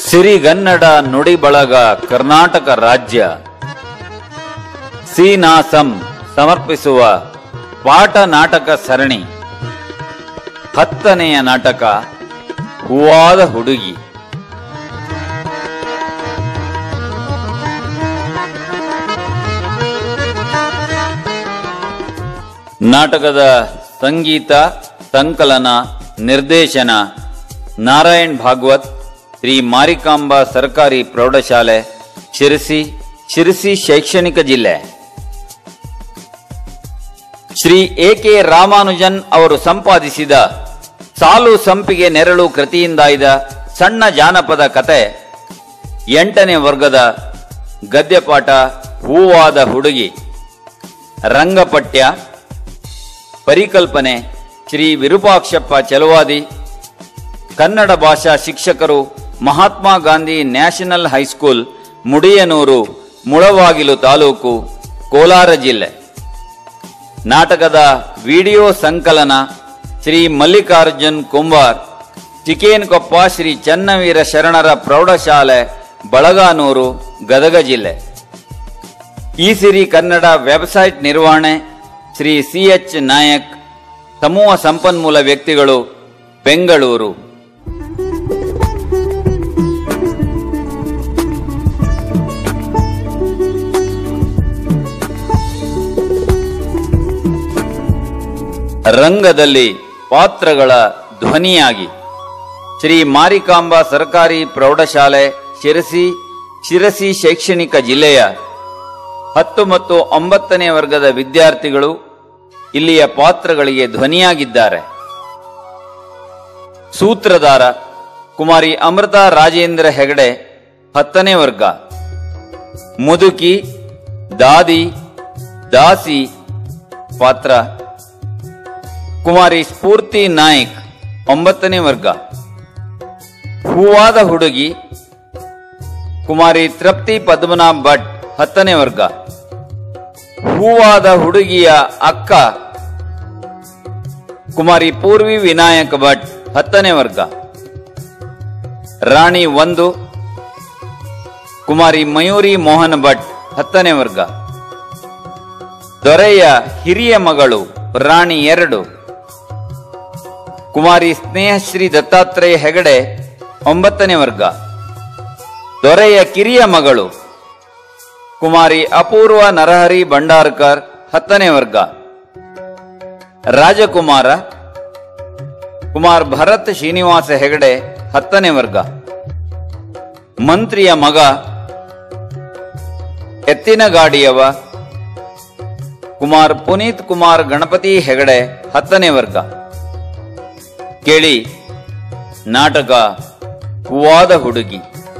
ಸಿರಿಗನ್ನಡ ನುಡಿ ಬಳಗ ಕರ್ನಾಟಕ ರಾಜ್ಯ ಸಿನಾಸಂ ಸಮರ್ಪಿಸುವ ಪಾಠ ನಾಟಕ ಸರಣಿ ಹತ್ತನೆಯ ನಾಟಕ ಹೂವಾದ ಹುಡುಗಿ ನಾಟಕದ ಸಂಗೀತ ಸಂಕಲನ ನಿರ್ದೇಶನ ನಾರಾಯಣ್ ಭಾಗವತ್ ಶ್ರೀ ಮಾರಿಕಾಂಬಾ ಸರ್ಕಾರಿ ಪ್ರೌಢಶಾಲೆ ಶಿರಸಿ ಶಿರಸಿ ಶೈಕ್ಷಣಿಕ ಜಿಲ್ಲೆ ಶ್ರೀ ಎ ಕೆ ರಾಮಾನುಜನ್ ಅವರು ಸಂಪಾದಿಸಿದ ಸಾಲು ಸಂಪಿಗೆ ನೆರಳು ಕೃತಿಯಿಂದಾಯ್ದ ಸಣ್ಣ ಜಾನಪದ ಕತೆ ಎಂಟನೇ ವರ್ಗದ ಗದ್ಯಪಾಠ ಹೂವಾದ ಹುಡುಗಿ ರಂಗಪಟ್ಯ ಪರಿಕಲ್ಪನೆ ಶ್ರೀ ವಿರೂಪಾಕ್ಷಪ್ಪ ಚಲವಾದಿ ಕನ್ನಡ ಭಾಷಾ ಶಿಕ್ಷಕರು ಮಹಾತ್ಮ ಗಾಂಧಿ ನ್ಯಾಷನಲ್ ಹೈಸ್ಕೂಲ್ ಮುಡಿಯನೂರು ಮುಳವಾಗಿಲು ತಾಲೂಕು ಕೋಲಾರ ಜಿಲ್ಲೆ ನಾಟಕದ ವಿಡಿಯೋ ಸಂಕಲನ ಶ್ರೀ ಮಲ್ಲಿಕಾರ್ಜುನ್ ಕುಂಬಾರ್ ಚಿಕೇನ್ಕೊಪ್ಪ ಶ್ರೀ ಚನ್ನವೀರ ಶರಣರ ಪ್ರೌಢಶಾಲೆ ಬಳಗಾನೂರು ಗದಗ ಜಿಲ್ಲೆ ಈ ಸಿರಿ ಕನ್ನಡ ವೆಬ್ಸೈಟ್ ನಿರ್ವಹಣೆ ಶ್ರೀ ಸಿ ಎಚ್ ನಾಯಕ್ ಸಮೂಹ ಸಂಪನ್ಮೂಲ ವ್ಯಕ್ತಿಗಳು ಬೆಂಗಳೂರು ರಂಗದಲ್ಲಿ ಪಾತ್ರಗಳ ಧ್ವನಿಯಾಗಿ ಶ್ರೀ ಮಾರಿಕಾಂಬಾ ಸರ್ಕಾರಿ ಪ್ರೌಢಶಾಲೆ ಶಿರಸಿ ಶಿರಸಿ ಶೈಕ್ಷಣಿಕ ಜಿಲ್ಲೆಯ ಹತ್ತು ಮತ್ತು ಒಂಬತ್ತನೇ ವರ್ಗದ ವಿದ್ಯಾರ್ಥಿಗಳು ಇಲ್ಲಿಯ ಪಾತ್ರಗಳಿಗೆ ಧ್ವನಿಯಾಗಿದ್ದಾರೆ ಸೂತ್ರಧಾರ ಕುಮಾರಿ ಅಮೃತ ರಾಜೇಂದ್ರ ಹೆಗಡೆ ಹತ್ತನೇ ವರ್ಗ ಮುದುಕಿ ದಾದಿ ದಾಸಿ ಪಾತ್ರ ಕುಮಾರಿ ಸ್ಫೂರ್ತಿ ನಾಯ್ಕ್ ಒಂಬತ್ತನೇ ವರ್ಗ ಹೂವಾದ ಹುಡುಗಿ ಕುಮಾರಿ ತೃಪ್ತಿ ಪದ್ಮನಾಭ್ ಭಟ್ ಹತ್ತನೇ ವರ್ಗ ಹೂವಾದ ಹುಡುಗಿಯ ಅಕ್ಕ ಕುಮಾರಿ ಪೂರ್ವಿ ವಿನಾಯಕ್ ಭಟ್ ಹತ್ತನೇ ವರ್ಗ ರಾಣಿ ಒಂದು ಕುಮಾರಿ ಮಯೂರಿ ಮೋಹನ್ ಭಟ್ ಹತ್ತನೇ ವರ್ಗ ದೊರೆಯ ಹಿರಿಯ ಮಗಳು ರಾಣಿ ಎರಡು ಕುಮಾರಿ ಸ್ನೇಹಶ್ರೀ ದತ್ತಾತ್ರೇಯ ಹೆಗಡೆ ಒಂಬತ್ತನೇ ವರ್ಗ ದೊರೆಯ ಕಿರಿಯ ಮಗಳು ಕುಮಾರಿ ಅಪೂರ್ವ ನರಹರಿ ಭಂಡಾರ್ಕರ್ ಹತ್ತನೇ ವರ್ಗ ರಾಜಕುಮಾರ ಕುಮಾರ್ ಭರತ್ ಶ್ರೀನಿವಾಸ ಹೆಗಡೆ ಹತ್ತನೇ ವರ್ಗ ಮಂತ್ರಿಯ ಮಗ ಎತ್ತಿನ ಗಾಡಿಯವ ಕುಮಾರ್ ಪುನೀತ್ ಕುಮಾರ್ ಗಣಪತಿ ಹೆಗಡೆ ಹತ್ತನೇ ವರ್ಗ ಕೇಳಿ ನಾಟಕ ಹೂವಾದ ಹುಡುಗಿ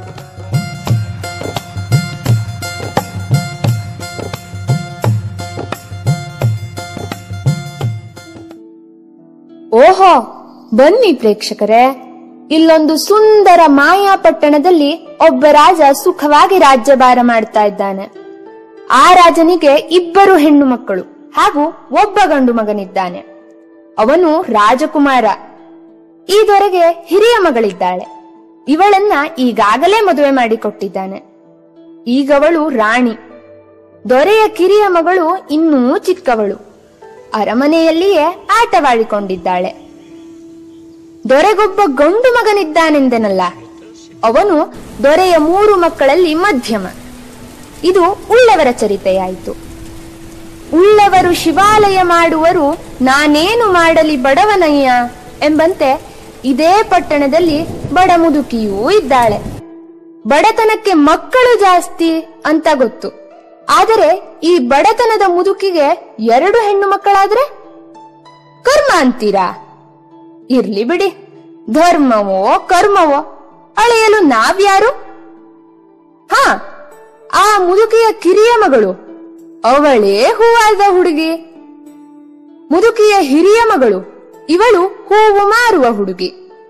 ಓಹೋ ಬನ್ನಿ ಪ್ರೇಕ್ಷಕರೇ ಇಲ್ಲೊಂದು ಸುಂದರ ಮಾಯಾ ಪಟ್ಟಣದಲ್ಲಿ ಒಬ್ಬ ರಾಜ ಸುಖವಾಗಿ ರಾಜ್ಯಭಾರ ಮಾಡ್ತಾ ಇದ್ದಾನೆ ಆ ರಾಜನಿಗೆ ಇಬ್ಬರು ಹೆಣ್ಣು ಮಕ್ಕಳು ಹಾಗೂ ಒಬ್ಬ ಗಂಡು ಮಗನಿದ್ದಾನೆ ಅವನು ರಾಜಕುಮಾರ ಈ ದೊರೆಗೆ ಹಿರಿಯ ಮಗಳಿದ್ದಾಳೆ ಇವಳನ್ನ ಈಗಾಗಲೇ ಮದುವೆ ಮಾಡಿಕೊಟ್ಟಿದ್ದಾನೆ ಈಗವಳು ರಾಣಿ ದೊರೆಯ ಕಿರಿಯ ಮಗಳು ಇನ್ನೂ ಚಿಕ್ಕವಳು ಅರಮನೆಯಲ್ಲಿಯೇ ಆಟವಾಡಿಕೊಂಡಿದ್ದಾಳೆ ದೊರೆಗೊಬ್ಬ ಗಂಡು ಮಗನಿದ್ದಾನೆಂದೆನಲ್ಲ ಅವನು ದೊರೆಯ ಮೂರು ಮಕ್ಕಳಲ್ಲಿ ಮಧ್ಯಮ ಇದು ಉಳ್ಳವರ ಚರಿತೆಯಾಯಿತು ಉಳ್ಳವರು ಶಿವಾಲಯ ಮಾಡುವರು ನಾನೇನು ಮಾಡಲಿ ಬಡವನಯ್ಯ ಎಂಬಂತೆ ಇದೇ ಪಟ್ಟಣದಲ್ಲಿ ಬಡ ಮುದುಕಿಯೂ ಇದ್ದಾಳೆ ಬಡತನಕ್ಕೆ ಮಕ್ಕಳು ಜಾಸ್ತಿ ಅಂತ ಗೊತ್ತು ಆದರೆ ಈ ಬಡತನದ ಮುದುಕಿಗೆ ಎರಡು ಹೆಣ್ಣು ಮಕ್ಕಳಾದ್ರೆ ಕರ್ಮ ಅಂತೀರಾ ಇರ್ಲಿ ಬಿಡಿ ಧರ್ಮವೋ ಕರ್ಮವೋ ಅಳೆಯಲು ನಾವ್ಯಾರು ಹಾ ಆ ಮುದುಕಿಯ ಕಿರಿಯ ಮಗಳು ಅವಳೇ ಹೂವಾದ ಹುಡುಗಿ ಮುದುಕಿಯ ಹಿರಿಯ ಮಗಳು ಇವಳು ಹೂವು ಮಾರುವ ಹುಡುಗಿ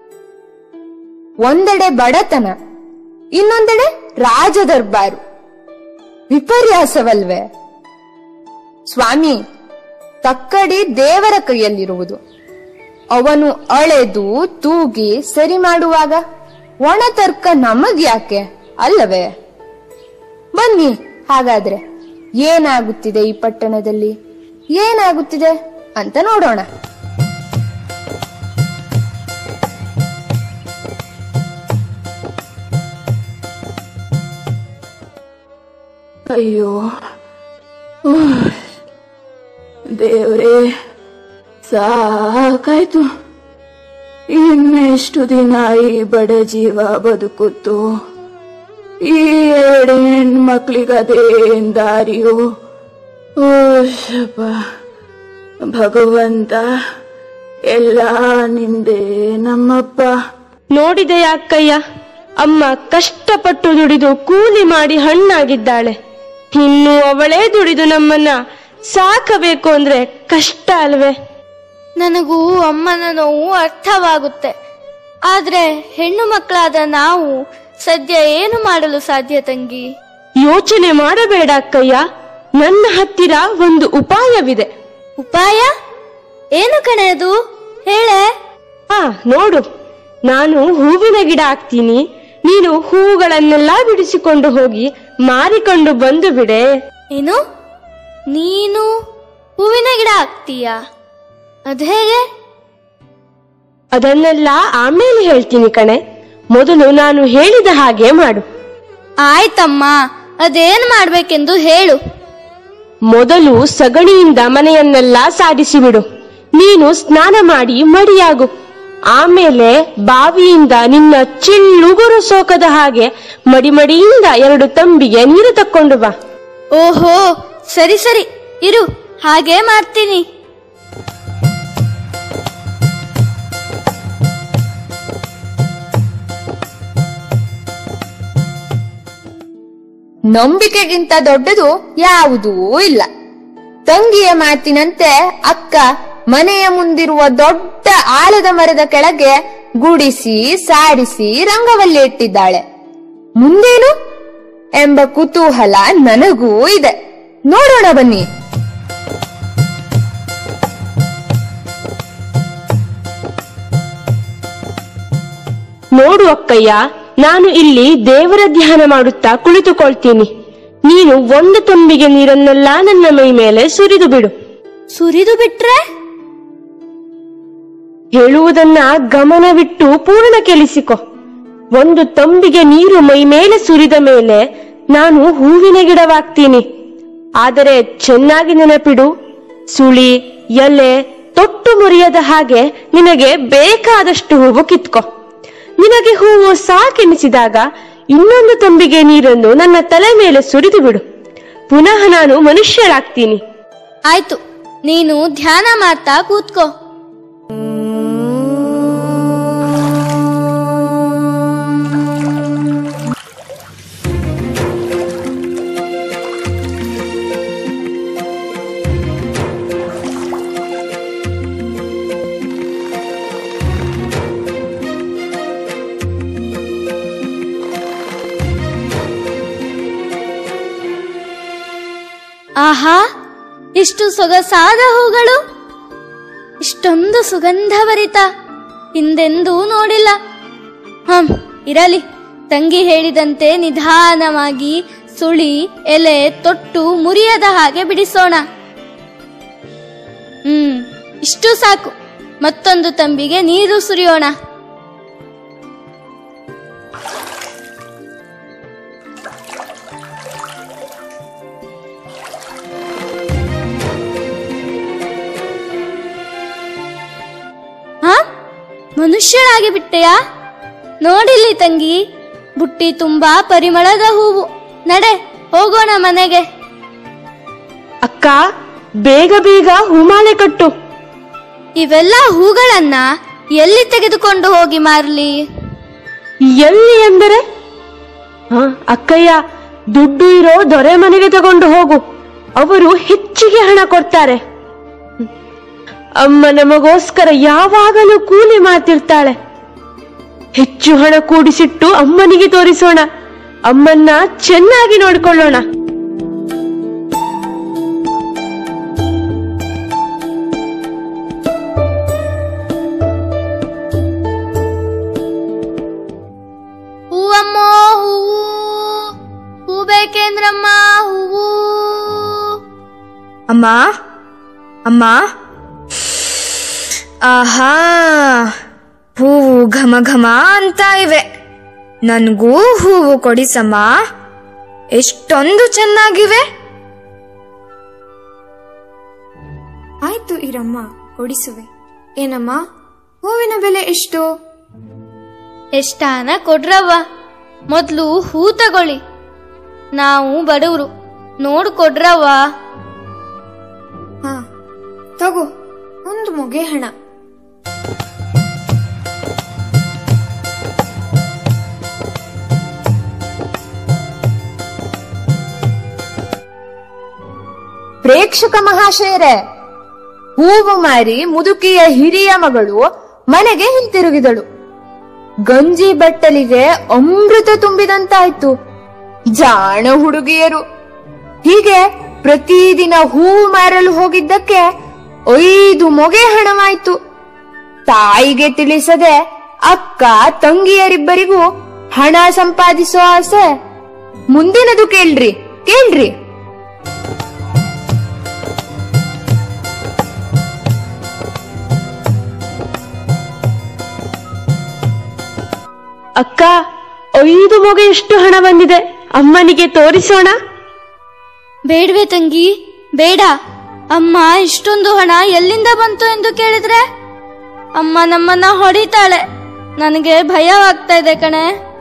ಒಂದೆಡೆ ಬಡತನ ಇನ್ನೊಂದೆಡೆ ರಾಜದರ್ಬಾರು ವಿಪರ್ಯಾಸವಲ್ವೇ ಸ್ವಾಮಿ ತಕ್ಕಡಿ ದೇವರ ಕೈಯಲ್ಲಿರುವುದು ಅವನು ಅಳೆದು ತೂಗಿ ಸರಿ ಮಾಡುವಾಗ ಒಣ ತರ್ಕ ನಮಗ್ ಯಾಕೆ ಅಲ್ಲವೇ ಬನ್ನಿ ಹಾಗಾದ್ರೆ ಏನಾಗುತ್ತಿದೆ ಈ ಪಟ್ಟಣದಲ್ಲಿ ಏನಾಗುತ್ತಿದೆ ಅಂತ ನೋಡೋಣ ಅಯ್ಯೋ ಉಹ್. ದೇವ್ರೇ ಸಾಕಾಯ್ತು ಇನ್ನೆಷ್ಟು ದಿನ ಈ ಬಡ ಜೀವ ಬದುಕುತ್ತು ಈ ಎರಡು ಹೆಣ್ಮಕ್ಳಿಗದೇನ್ ದಾರಿಯೋ ಓಶಪ್ಪ ಭಗವಂತ ಎಲ್ಲ ನಿಂದೆ ನಮ್ಮಪ್ಪ ನೋಡಿದೆಯಾ ಅಕ್ಕಯ್ಯ ಅಮ್ಮ ಕಷ್ಟಪಟ್ಟು ದುಡಿದು ಕೂಲಿ ಮಾಡಿ ಹಣ್ಣಾಗಿದ್ದಾಳೆ ಇನ್ನು ಅವಳೇ ದುಡಿದು ನಮ್ಮನ್ನ ಸಾಕಬೇಕು ಅಂದ್ರೆ ಕಷ್ಟ ಅಲ್ವೇ ನನಗೂ ಅಮ್ಮನ ನೋವು ಅರ್ಥವಾಗುತ್ತೆ ಆದ್ರೆ ಹೆಣ್ಣು ಮಕ್ಕಳಾದ ನಾವು ಸದ್ಯ ಏನು ಮಾಡಲು ಸಾಧ್ಯ ತಂಗಿ ಯೋಚನೆ ಮಾಡಬೇಡ ಅಕ್ಕಯ್ಯ ನನ್ನ ಹತ್ತಿರ ಒಂದು ಉಪಾಯವಿದೆ ಉಪಾಯ ಏನು ಕಣೆ ಅದು ಹೇಳೆ ಹಾ ನೋಡು ನಾನು ಹೂವಿನ ಗಿಡ ಹಾಕ್ತೀನಿ ನೀನು ಹೂಗಳನ್ನೆಲ್ಲ ಬಿಡಿಸಿಕೊಂಡು ಹೋಗಿ ಮಾರಿಕೊಂಡು ಬಂದು ಬಿಡೆ ಏನು ನೀನು ಹೂವಿನ ಗಿಡ ಹಾಕ್ತೀಯಾ ಅದು ಹೇಗೆ ಅದನ್ನೆಲ್ಲ ಆಮೇಲೆ ಹೇಳ್ತೀನಿ ಕಣೆ ಮೊದಲು ನಾನು ಹೇಳಿದ ಹಾಗೆ ಮಾಡು ಆಯ್ತಮ್ಮ ಅದೇನ್ ಮಾಡ್ಬೇಕೆಂದು ಹೇಳು ಮೊದಲು ಸಗಣಿಯಿಂದ ಮನೆಯನ್ನೆಲ್ಲ ಸಾರಿಸಿ ಬಿಡು ನೀನು ಸ್ನಾನ ಮಾಡಿ ಮಡಿಯಾಗು ಆಮೇಲೆ ಬಾವಿಯಿಂದ ನಿನ್ನ ಚಿಳ್ಳುಗುರು ಸೋಕದ ಹಾಗೆ ಮಡಿಮಡಿಯಿಂದ ಎರಡು ತಂಬಿಗೆ ನೀರು ತಕ್ಕೊಂಡು ಬಾ ಓಹೋ ಸರಿ ಸರಿ ಇರು ಹಾಗೇ ಮಾಡ್ತೀನಿ ನಂಬಿಕೆಗಿಂತ ದೊಡ್ಡದು ಯಾವುದೂ ಇಲ್ಲ ತಂಗಿಯ ಮಾತಿನಂತೆ ಅಕ್ಕ ಮನೆಯ ಮುಂದಿರುವ ದೊಡ್ಡ ಆಲದ ಮರದ ಕೆಳಗೆ ಗುಡಿಸಿ ಸಾರಿಸಿ ರಂಗವಲ್ಲಿ ಇಟ್ಟಿದ್ದಾಳೆ ಮುಂದೇನು ಎಂಬ ಕುತೂಹಲ ನನಗೂ ಇದೆ ನೋಡೋಣ ಬನ್ನಿ ನೋಡು ಅಕ್ಕಯ್ಯ ನಾನು ಇಲ್ಲಿ ದೇವರ ಧ್ಯಾನ ಮಾಡುತ್ತಾ ಕುಳಿತುಕೊಳ್ತೀನಿ ನೀನು ಒಂದು ತಂಬಿಗೆ ನೀರನ್ನೆಲ್ಲ ನನ್ನ ಮೈ ಮೇಲೆ ಸುರಿದು ಬಿಡು ಸುರಿದು ಬಿಟ್ರೆ ಹೇಳುವುದನ್ನ ಗಮನವಿಟ್ಟು ಪೂರ್ಣ ಕೇಳಿಸಿಕೊ ಒಂದು ತಂಬಿಗೆ ನೀರು ಮೈ ಮೇಲೆ ಸುರಿದ ಮೇಲೆ ನಾನು ಹೂವಿನ ಗಿಡವಾಗ್ತೀನಿ ಆದರೆ ಚೆನ್ನಾಗಿ ನೆನಪಿಡು ಸುಳಿ ಎಲೆ ತೊಟ್ಟು ಮುರಿಯದ ಹಾಗೆ ನಿನಗೆ ಬೇಕಾದಷ್ಟು ಹೂವು ಕಿತ್ಕೊ ನಿನಗೆ ಹೂವು ಸಾಕೆನಿಸಿದಾಗ ಇನ್ನೊಂದು ತಂಬಿಗೆ ನೀರನ್ನು ನನ್ನ ತಲೆ ಮೇಲೆ ಸುರಿದು ಬಿಡು ಪುನಃ ನಾನು ಮನುಷ್ಯರಾಗ್ತೀನಿ ಆಯ್ತು ನೀನು ಧ್ಯಾನ ಮಾಡ್ತಾ ಕೂತ್ಕೋ ಆಹಾ ಇಷ್ಟು ಸೊಗಸಾದ ಹೂಗಳು ಇಷ್ಟೊಂದು ಸುಗಂಧಭರಿತ ಹಿಂದೆಂದೂ ನೋಡಿಲ್ಲ ಹಂ ಇರಲಿ ತಂಗಿ ಹೇಳಿದಂತೆ ನಿಧಾನವಾಗಿ ಸುಳಿ ಎಲೆ ತೊಟ್ಟು ಮುರಿಯದ ಹಾಗೆ ಬಿಡಿಸೋಣ ಹ್ಮ್ ಇಷ್ಟು ಸಾಕು ಮತ್ತೊಂದು ತಂಬಿಗೆ ನೀರು ಸುರಿಯೋಣ ಹಾ ಮನುಷ್ಯಳಾಗಿ ಬಿಟ್ಟೆಯಾ ನೋಡಿಲ್ಲಿ ತಂಗಿ ಬುಟ್ಟಿ ತುಂಬಾ ಪರಿಮಳದ ಹೂವು ನಡೆ ಹೋಗೋಣ ಮನೆಗೆ ಅಕ್ಕ ಬೇಗ ಬೇಗ ಹೂಮಾಲೆ ಕಟ್ಟು ಇವೆಲ್ಲ ಹೂಗಳನ್ನ ಎಲ್ಲಿ ತೆಗೆದುಕೊಂಡು ಹೋಗಿ ಮಾರ್ಲಿ ಎಲ್ಲಿ ಎಂದರೆ ಹ ಅಕ್ಕಯ್ಯ ದುಡ್ಡು ಇರೋ ದೊರೆ ಮನೆಗೆ ತಗೊಂಡು ಹೋಗು ಅವರು ಹೆಚ್ಚಿಗೆ ಹಣ ಕೊಡ್ತಾರೆ ಹ್ಮ್. ಅಮ್ಮ ನಮಗೋಸ್ಕರ ಯಾವಾಗಲೂ ಕೂಲಿ ಮಾಡ್ತಿರ್ತಾಳೆ ಹೆಚ್ಚು ಹಣ ಕೂಡಿಸಿಟ್ಟು ಅಮ್ಮನಿಗೆ ತೋರಿಸೋಣ ಅಮ್ಮನ್ನ ಚೆನ್ನಾಗಿ ನೋಡ್ಕೊಳ್ಳೋಣ ಬೇಕೇಂದ್ರಮ್ಮ ಹೂವು ಅಮ್ಮ ಅಮ್ಮ ಆಹಾ ಹೂವು ಘಮ ಘಮ ಅಂತ ಇವೆ ನನ್ಗೂ ಹೂವು ಕೊಡಿಸಮ್ಮ ಎಷ್ಟೊಂದು ಚೆನ್ನಾಗಿವೆ ಆಯ್ತು ಇರಮ್ಮ ಕೊಡಿಸುವೆ ಏನಮ್ಮ ಹೂವಿನ ಬೆಲೆ ಎಷ್ಟು ಎಷ್ಟಾನ ಕೊಡ್ರವ್ವ ಮೊದ್ಲು ಹೂ ತಗೊಳ್ಳಿ ನಾವು ಬಡವರು ನೋಡು ಕೊಡ್ರವ್ವ ಹಾ ತಗೋ ಒಂದು ಮೊಗೆ ಹಣ ಪ್ರೇಕ್ಷಕ ಮಹಾಶಯರೇ ಹೂವು ಮಾರಿ ಮುದುಕಿಯ ಹಿರಿಯ ಮಗಳು ಮನೆಗೆ ಹಿಂತಿರುಗಿದಳು ಗಂಜಿ ಬಟ್ಟಲಿಗೆ ಅಮೃತ ತುಂಬಿದಂತಾಯ್ತು ಜಾಣ ಹುಡುಗಿಯರು ಹೀಗೆ ಪ್ರತಿದಿನ ಹೂವು ಮಾರಲು ಹೋಗಿದ್ದಕ್ಕೆ ಐದು ಮೊಗೆ ಹಣವಾಯ್ತು ತಾಯಿಗೆ ತಿಳಿಸದೆ ಅಕ್ಕ ತಂಗಿಯರಿಬ್ಬರಿಗೂ ಹಣ ಸಂಪಾದಿಸೋ ಆಸೆ ಮುಂದಿನದು ಕೇಳ್ರಿ ಕೇಳ್ರಿ ಅಕ್ಕ ಐದು ಮೊಗೆ ಎಷ್ಟು ಹಣ ಬಂದಿದೆ ಅಮ್ಮನಿಗೆ ತೋರಿಸೋಣ ಬೇಡ್ವೆ ತಂಗಿ ಬೇಡ ಅಮ್ಮ ಇಷ್ಟೊಂದು ಹಣ ಎಲ್ಲಿಂದ ಬಂತು ಎಂದು ಕೇಳಿದ್ರೆ ಅಮ್ಮ ನಮ್ಮನ್ನ ಹೊಡಿತಾಳೆ ನನಗೆ ಭಯವಾಗ್ತಾ ಇದೆ ಕಣೆ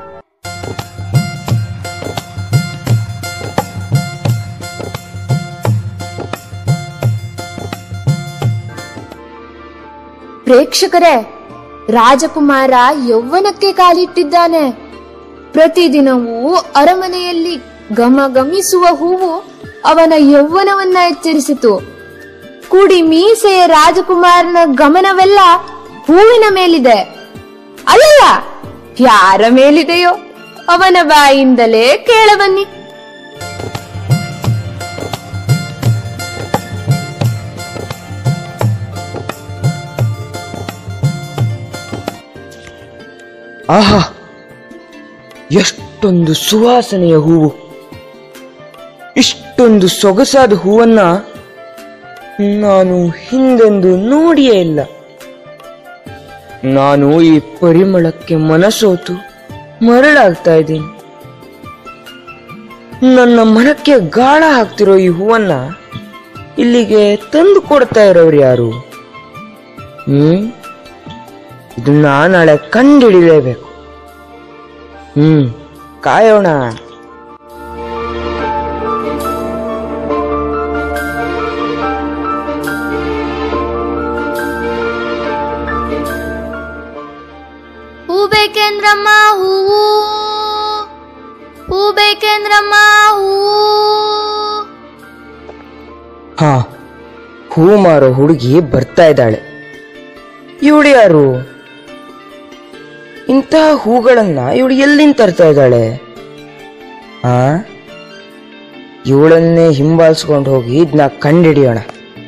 ಪ್ರೇಕ್ಷಕರೇ ರಾಜಕುಮಾರ ಯೌವನಕ್ಕೆ ಕಾಲಿಟ್ಟಿದ್ದಾನೆ ಪ್ರತಿದಿನವೂ ಅರಮನೆಯಲ್ಲಿ ಗಮಗಮಿಸುವ ಹೂವು ಅವನ ಯೌವನವನ್ನ ಎಚ್ಚರಿಸಿತು ಕುಡಿ ಮೀಸೆಯ ರಾಜಕುಮಾರನ ಗಮನವೆಲ್ಲ ಹೂವಿನ ಮೇಲಿದೆ ಅಲ್ಲಲ್ಲ ಯಾರ ಮೇಲಿದೆಯೋ ಅವನ ಬಾಯಿಂದಲೇ ಕೇಳಬನ್ನಿ ಆಹಾ ಎಷ್ಟೊಂದು ಸುವಾಸನೆಯ ಹೂವು ಇಷ್ಟೊಂದು ಸೊಗಸಾದ ಹೂವನ್ನ ನಾನು ಹಿಂದೆಂದು ನೋಡಿಯೇ ಇಲ್ಲ ನಾನು ಈ ಪರಿಮಳಕ್ಕೆ ಮನಸೋತು ಮರಳಾಗ್ತಾ ಇದ್ದೀನಿ ನನ್ನ ಮನಕ್ಕೆ ಗಾಳ ಹಾಕ್ತಿರೋ ಈ ಹೂವನ್ನ ಇಲ್ಲಿಗೆ ತಂದು ಕೊಡ್ತಾ ಇರೋರು ಯಾರು ಹ್ಮ್ ಇದನ್ನ ನಾಳೆ ಕಂಡಿಡಿಲೇಬೇಕು ಹ್ಮ್ ಕಾಯೋಣ ಹೂ ಬೇಕೇಂದ್ರಮ್ಮ ಹೂವು ಹೂ ಬೇಕೇಂದ್ರಮ್ಮ ಹೂವು ಹಾ ಹೂ ಮಾರೋ ಹುಡುಗಿ ಬರ್ತಾ ಇದ್ದಾಳೆ ಇವಳು ಯಾರು ಇಂತಹ ಹೂಗಳನ್ನ ಇವಳು ಎಲ್ಲಿಂದ ತರ್ತಾ ಇದ್ದಾಳೆ ಆ ಇವಳನ್ನೇ ಹಿಂಬಾಲಿಸ್ಕೊಂಡು ಹೋಗಿ ಇದನ್ನ ಕಂಡಿಡಿಯೋಣ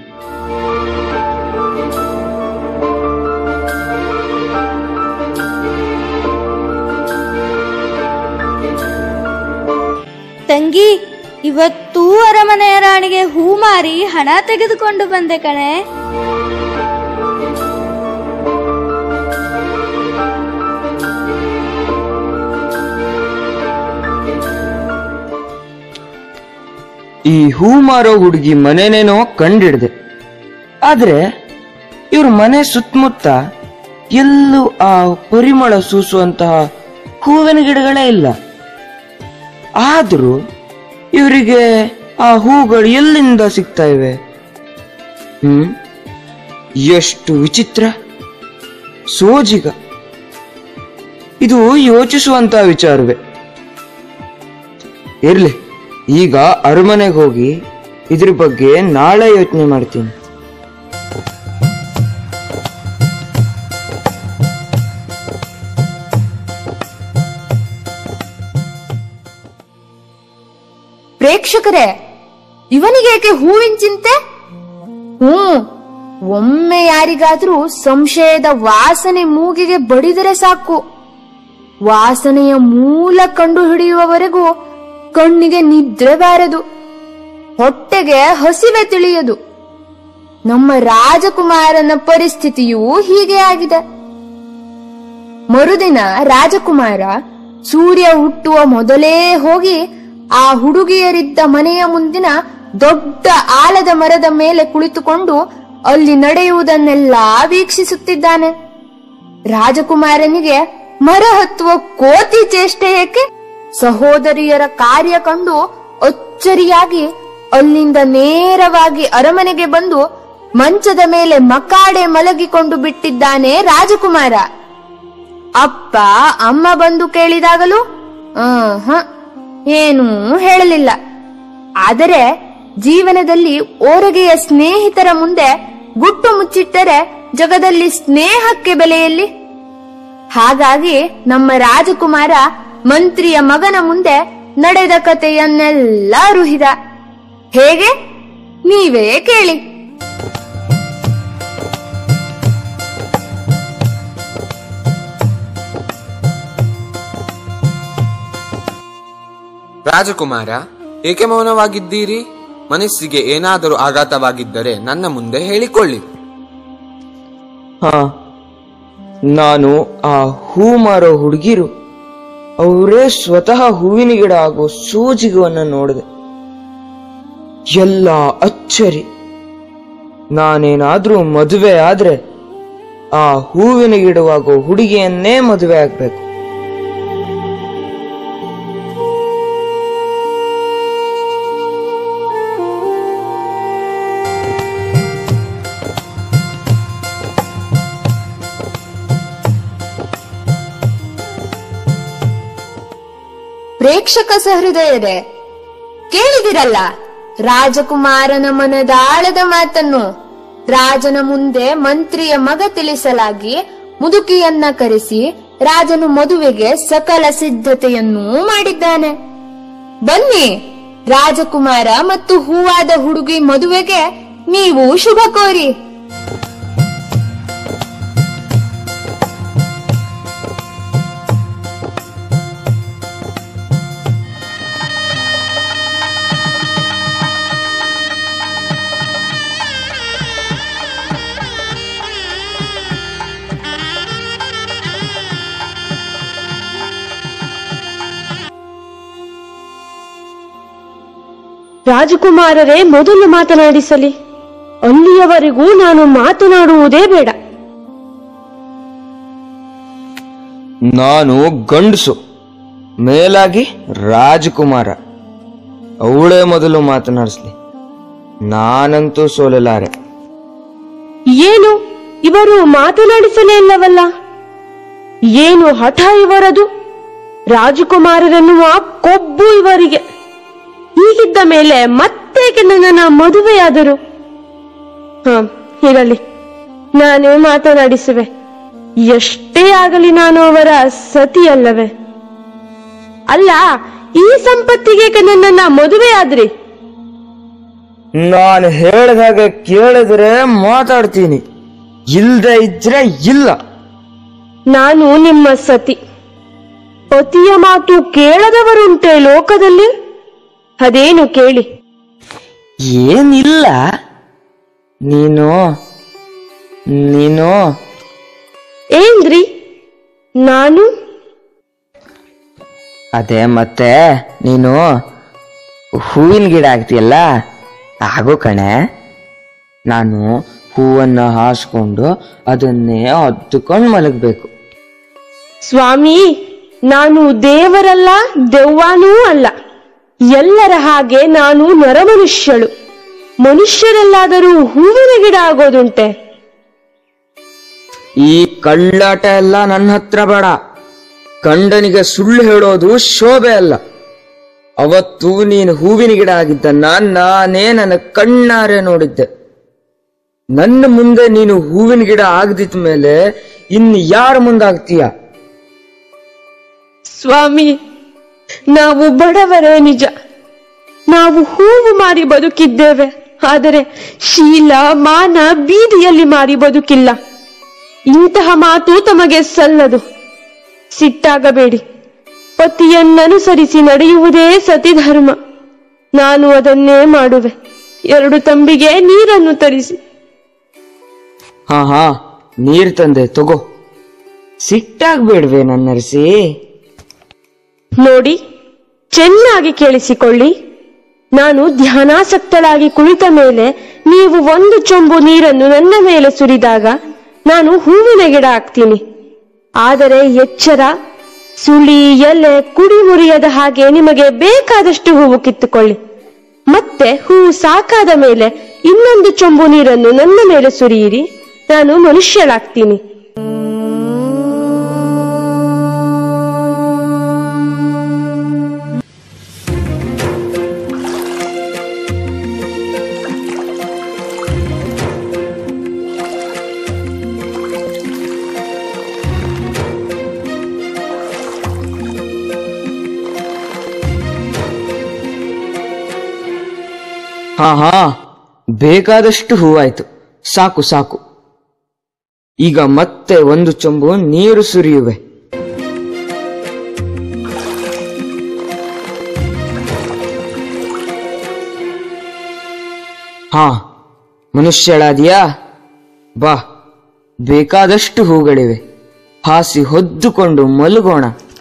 ತಂಗಿ ಇವತ್ತು ಅರಮನೆಯ ರಾಣಿಗೆ ಹೂ ಮಾರಿ ಹಣ ತೆಗೆದುಕೊಂಡು ಬಂದೆ ಕಣೆ ಈ ಹೂ ಮಾರೋ ಹುಡುಗಿ ಮನೆನೇನೋ ಕಂಡಿಡ್ದೆ ಆದ್ರೆ ಇವ್ರ ಮನೆ ಸುತ್ತಮುತ್ತ ಎಲ್ಲೂ ಆ ಪರಿಮಳ ಸೂಸುವಂತಹ ಹೂವಿನ ಗಿಡಗಳೇ ಇಲ್ಲ ಆದ್ರೂ ಇವರಿಗೆ ಆ ಹೂಗಳು ಎಲ್ಲಿಂದ ಸಿಗ್ತಾ ಇವೆ ಹ್ಮ್ ಎಷ್ಟು ವಿಚಿತ್ರ ಸೋಜಿಗ ಇದು ಯೋಚಿಸುವಂತ ವಿಚಾರವೇ ಇರ್ಲಿ ಈಗ ಅರಮನೆಗೆ ಹೋಗಿ ಇದ್ರ ಬಗ್ಗೆ ನಾಳೆ ಯೋಚನೆ ಮಾಡ್ತೀನಿ ಪ್ರೇಕ್ಷಕರೇ ಇವನಿಗೇಕೆ ಹೂವಿನ ಚಿಂತೆ ಹ್ಮ್ ಒಮ್ಮೆ ಯಾರಿಗಾದ್ರೂ ಸಂಶಯದ ವಾಸನೆ ಮೂಗಿಗೆ ಬಡಿದರೆ ಸಾಕು ವಾಸನೆಯ ಮೂಲ ಕಂಡು ಹಿಡಿಯುವವರೆಗೂ ಕಣ್ಣಿಗೆ ನಿದ್ರೆ ಬಾರದು ಹೊಟ್ಟೆಗೆ ಹಸಿವೆ ತಿಳಿಯದು ನಮ್ಮ ರಾಜಕುಮಾರನ ಪರಿಸ್ಥಿತಿಯೂ ಹೀಗೆ ಆಗಿದೆ ಮರುದಿನ ರಾಜಕುಮಾರ ಸೂರ್ಯ ಹುಟ್ಟುವ ಮೊದಲೇ ಹೋಗಿ ಆ ಹುಡುಗಿಯರಿದ್ದ ಮನೆಯ ಮುಂದಿನ ದೊಡ್ಡ ಆಲದ ಮರದ ಮೇಲೆ ಕುಳಿತುಕೊಂಡು ಅಲ್ಲಿ ನಡೆಯುವುದನ್ನೆಲ್ಲ ವೀಕ್ಷಿಸುತ್ತಿದ್ದಾನೆ ರಾಜಕುಮಾರನಿಗೆ ಮರ ಹತ್ತುವ ಕೋತಿ ಚೇಷ್ಟೆ ಏಕೆ ಸಹೋದರಿಯರ ಕಾರ್ಯ ಕಂಡು ಅಚ್ಚರಿಯಾಗಿ ಅಲ್ಲಿಂದ ನೇರವಾಗಿ ಅರಮನೆಗೆ ಬಂದು ಮಂಚದ ಮೇಲೆ ಮಕಾಡೆ ಮಲಗಿಕೊಂಡು ಬಿಟ್ಟಿದ್ದಾನೆ ರಾಜಕುಮಾರ ಅಪ್ಪ ಅಮ್ಮ ಬಂದು ಕೇಳಿದಾಗಲೂ ಹ ಏನೂ ಹೇಳಲಿಲ್ಲ ಆದರೆ ಜೀವನದಲ್ಲಿ ಓರಗೆಯ ಸ್ನೇಹಿತರ ಮುಂದೆ ಗುಟ್ಟು ಮುಚ್ಚಿಟ್ಟರೆ ಜಗದಲ್ಲಿ ಸ್ನೇಹಕ್ಕೆ ಬೆಲೆಯಲ್ಲಿ ಹಾಗಾಗಿ ನಮ್ಮ ರಾಜಕುಮಾರ ಮಂತ್ರಿಯ ಮಗನ ಮುಂದೆ ನಡೆದ ಕಥೆಯನ್ನೆಲ್ಲ ರುಹಿದ ಹೇಗೆ ನೀವೇ ಕೇಳಿ ರಾಜಕುಮಾರ ಏಕೆ ಮೌನವಾಗಿದ್ದೀರಿ ಮನಸ್ಸಿಗೆ ಏನಾದರೂ ಆಘಾತವಾಗಿದ್ದರೆ ನನ್ನ ಮುಂದೆ ಹೇಳಿಕೊಳ್ಳಿ ಹಾ ನಾನು ಆ ಹೂ ಮಾರೋ ಹುಡುಗಿರು ಅವರೇ ಸ್ವತಃ ಹೂವಿನ ಗಿಡ ಆಗೋ ಸೂಜಿಗವನ್ನ ನೋಡಿದೆ ಎಲ್ಲ ಅಚ್ಚರಿ ನಾನೇನಾದ್ರೂ ಮದುವೆ ಆದ್ರೆ ಆ ಹೂವಿನ ಗಿಡವಾಗೋ ಹುಡುಗಿಯನ್ನೇ ಮದುವೆ ಆಗ್ಬೇಕು ಪ್ರೇಕ್ಷಕ ಸಹೃದಯರೇ ಕೇಳಿದಿರಲ್ಲ ರಾಜಕುಮಾರನ ಮನದಾಳದ ಮಾತನ್ನು ರಾಜನ ಮುಂದೆ ಮಂತ್ರಿಯ ಮಗ ತಿಳಿಸಲಾಗಿ ಮುದುಕಿಯನ್ನ ಕರೆಸಿ ರಾಜನು ಮದುವೆಗೆ ಸಕಲ ಸಿದ್ಧತೆಯನ್ನೂ ಮಾಡಿದ್ದಾನೆ ಬನ್ನಿ ರಾಜಕುಮಾರ ಮತ್ತು ಹೂವಾದ ಹುಡುಗಿ ಮದುವೆಗೆ ನೀವು ಶುಭ ಕೋರಿ ರಾಜಕುಮಾರರೇ ಮೊದಲು ಮಾತನಾಡಿಸಲಿ ಅಲ್ಲಿಯವರೆಗೂ ನಾನು ಮಾತನಾಡುವುದೇ ಬೇಡ ನಾನು ಗಂಡಸು ಮೇಲಾಗಿ ರಾಜಕುಮಾರ ಅವಳೇ ಮೊದಲು ಮಾತನಾಡಿಸ್ಲಿ ನಾನಂತೂ ಸೋಲಲಾರೆ ಏನು ಇವರು ಮಾತನಾಡಿಸಲೇ ಇಲ್ಲವಲ್ಲ ಏನು ಹಠ ಇವರದು ರಾಜಕುಮಾರರೆನ್ನುವ ಕೊಬ್ಬು ಇವರಿಗೆ ಹೀಗಿದ್ದ ಮೇಲೆ ಮತ್ತೇಕೆ ನನ್ನನ್ನ ಮದುವೆಯಾದರು ಹ ಇರಲಿ ನಾನೇ ಮಾತನಾಡಿಸುವೆ ಎಷ್ಟೇ ಆಗಲಿ ನಾನು ಅವರ ಸತಿಯಲ್ಲವೇ ಅಲ್ಲ ಈ ಸಂಪತ್ತಿಗೆ ನನ್ನನ್ನ ಮದುವೆಯಾದ್ರಿ ನಾನು ಹೇಳಿದಾಗ ಕೇಳಿದ್ರೆ ಮಾತಾಡ್ತೀನಿ ಇಲ್ದೆ ಇದ್ರೆ ಇಲ್ಲ ನಾನು ನಿಮ್ಮ ಸತಿ ಪತಿಯ ಮಾತು ಕೇಳದವರುಂಟೆ ಲೋಕದಲ್ಲಿ ಅದೇನು ಕೇಳಿ ಏನಿಲ್ಲ ನೀನು ನೀನು ಏನ್ರಿ ನಾನು ಅದೇ ಮತ್ತೆ ನೀನು ಹೂವಿನ ಗಿಡ ಆಗ್ತೀಯಲ್ಲ ಆಗೋ ಕಣೆ ನಾನು ಹೂವನ್ನ ಹಾಸ್ಕೊಂಡು ಅದನ್ನೇ ಹೊತ್ತುಕೊಂಡು ಮಲಗಬೇಕು ಸ್ವಾಮಿ ನಾನು ದೇವರಲ್ಲ ದೆವ್ವಾನೂ ಅಲ್ಲ ಎಲ್ಲರ ಹಾಗೆ ನಾನು ನರಮನುಷ್ಯಳು ಮನುಷ್ಯರೆಲ್ಲಾದರೂ ಹೂವಿನ ಗಿಡ ಆಗೋದುಂಟೆ ಈ ಕಳ್ಳಾಟ ಎಲ್ಲ ನನ್ನ ಹತ್ರ ಬೇಡ ಗಂಡನಿಗೆ ಸುಳ್ಳು ಹೇಳೋದು ಶೋಭೆ ಅಲ್ಲ ಅವತ್ತು ನೀನು ಹೂವಿನ ಗಿಡ ಆಗಿದ್ದನ್ನ ನಾನೇ ನನ್ನ ಕಣ್ಣಾರೆ ನೋಡಿದ್ದೆ ನನ್ನ ಮುಂದೆ ನೀನು ಹೂವಿನ ಗಿಡ ಆಗದಿದ್ದ ಮೇಲೆ ಇನ್ನು ಯಾರ ಮುಂದಾಗ್ತೀಯ ಸ್ವಾಮಿ ನಾವು ಬಡವರೇ ನಿಜ ನಾವು ಹೂವು ಮಾರಿ ಬದುಕಿದ್ದೇವೆ ಆದರೆ ಶೀಲ ಮಾನ ಬೀದಿಯಲ್ಲಿ ಮಾರಿ ಬದುಕಿಲ್ಲ ಇಂತಹ ಮಾತು ತಮಗೆ ಸಲ್ಲದು ಸಿಟ್ಟಾಗಬೇಡಿ ಪತಿಯನ್ನನುಸರಿಸಿ ನಡೆಯುವುದೇ ಸತಿಧರ್ಮ ನಾನು ಅದನ್ನೇ ಮಾಡುವೆ ಎರಡು ತಂಬಿಗೆ ನೀರನ್ನು ತರಿಸಿ ಹಾ ಹಾ ನೀರ್ ತಂದೆ ತಗೋ ಸಿಟ್ಟಾಗ್ಬೇಡ್ವೆ ನನ್ನರಸಿ ನೋಡಿ ಚೆನ್ನಾಗಿ ಕೇಳಿಸಿಕೊಳ್ಳಿ ನಾನು ಧ್ಯಾನಾಸಕ್ತಳಾಗಿ ಕುಳಿತ ಮೇಲೆ ನೀವು ಒಂದು ಚೊಂಬು ನೀರನ್ನು ನನ್ನ ಮೇಲೆ ಸುರಿದಾಗ ನಾನು ಹೂವಿನ ಗಿಡ ಆಗ್ತೀನಿ ಆದರೆ ಎಚ್ಚರ ಸುಳಿ ಎಲೆ ಕುಡಿ ಮುರಿಯದ ಹಾಗೆ ನಿಮಗೆ ಬೇಕಾದಷ್ಟು ಹೂವು ಕಿತ್ತುಕೊಳ್ಳಿ ಮತ್ತೆ ಹೂವು ಸಾಕಾದ ಮೇಲೆ ಇನ್ನೊಂದು ಚೊಂಬು ನೀರನ್ನು ನನ್ನ ಮೇಲೆ ಸುರಿಯಿರಿ ನಾನು ಮನುಷ್ಯಳಾಗ್ತೀನಿ ಹಾ ಹಾ ಬೇಕಾದಷ್ಟು ಹೂವಾಯ್ತು ಸಾಕು ಸಾಕು ಈಗ ಮತ್ತೆ ಒಂದು ಚೊಂಬು ನೀರು ಸುರಿಯುವೆ ಹಾ ಮನುಷ್ಯಳಾದಿಯಾ ಬಾ ಬೇಕಾದಷ್ಟು ಹೂಗಳಿವೆ ಹಾಸಿ ಹೊದ್ದುಕೊಂಡು ಮಲಗೋಣ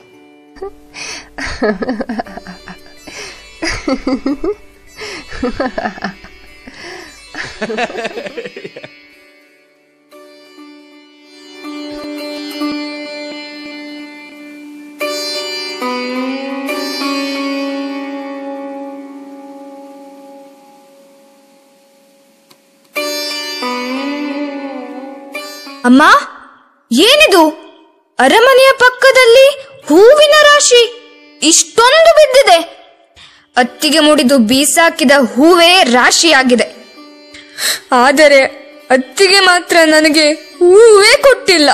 ಅಮ್ಮ ಏನಿದು ಅರಮನೆಯ ಪಕ್ಕದಲ್ಲಿ ಹೂವಿನ ರಾಶಿ ಇಷ್ಟೊಂದು ಬಿದ್ದಿದೆ ಅತ್ತಿಗೆ ಮುಡಿದು ಬೀಸಾಕಿದ ಹೂವೇ ರಾಶಿಯಾಗಿದೆ ಆದರೆ ಅತ್ತಿಗೆ ಮಾತ್ರ ನನಗೆ ಹೂವೇ ಕೊಟ್ಟಿಲ್ಲ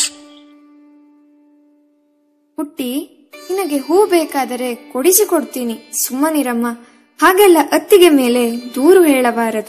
ಪುಟ್ಟಿ ನಿನಗೆ ಹೂ ಬೇಕಾದರೆ ಕೊಡಿಸಿಕೊಡ್ತೀನಿ ಸುಮ್ಮನಿರಮ್ಮ ಹಾಗೆಲ್ಲ ಅತ್ತಿಗೆ ಮೇಲೆ ದೂರು ಹೇಳಬಾರದು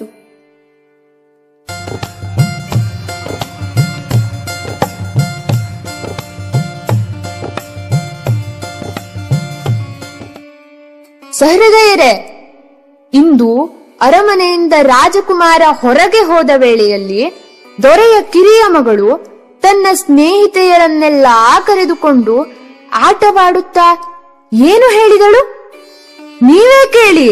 ಸಹೃದಯರೇ ಇಂದು ಅರಮನೆಯಿಂದ ರಾಜಕುಮಾರ ಹೊರಗೆ ಹೋದ ವೇಳೆಯಲ್ಲಿ ದೊರೆಯ ಕಿರಿಯ ಮಗಳು ತನ್ನ ಸ್ನೇಹಿತೆಯರನ್ನೆಲ್ಲ ಕರೆದುಕೊಂಡು ಆಟವಾಡುತ್ತಾ ಏನು ಹೇಳಿದಳು ನೀವೇ ಕೇಳಿ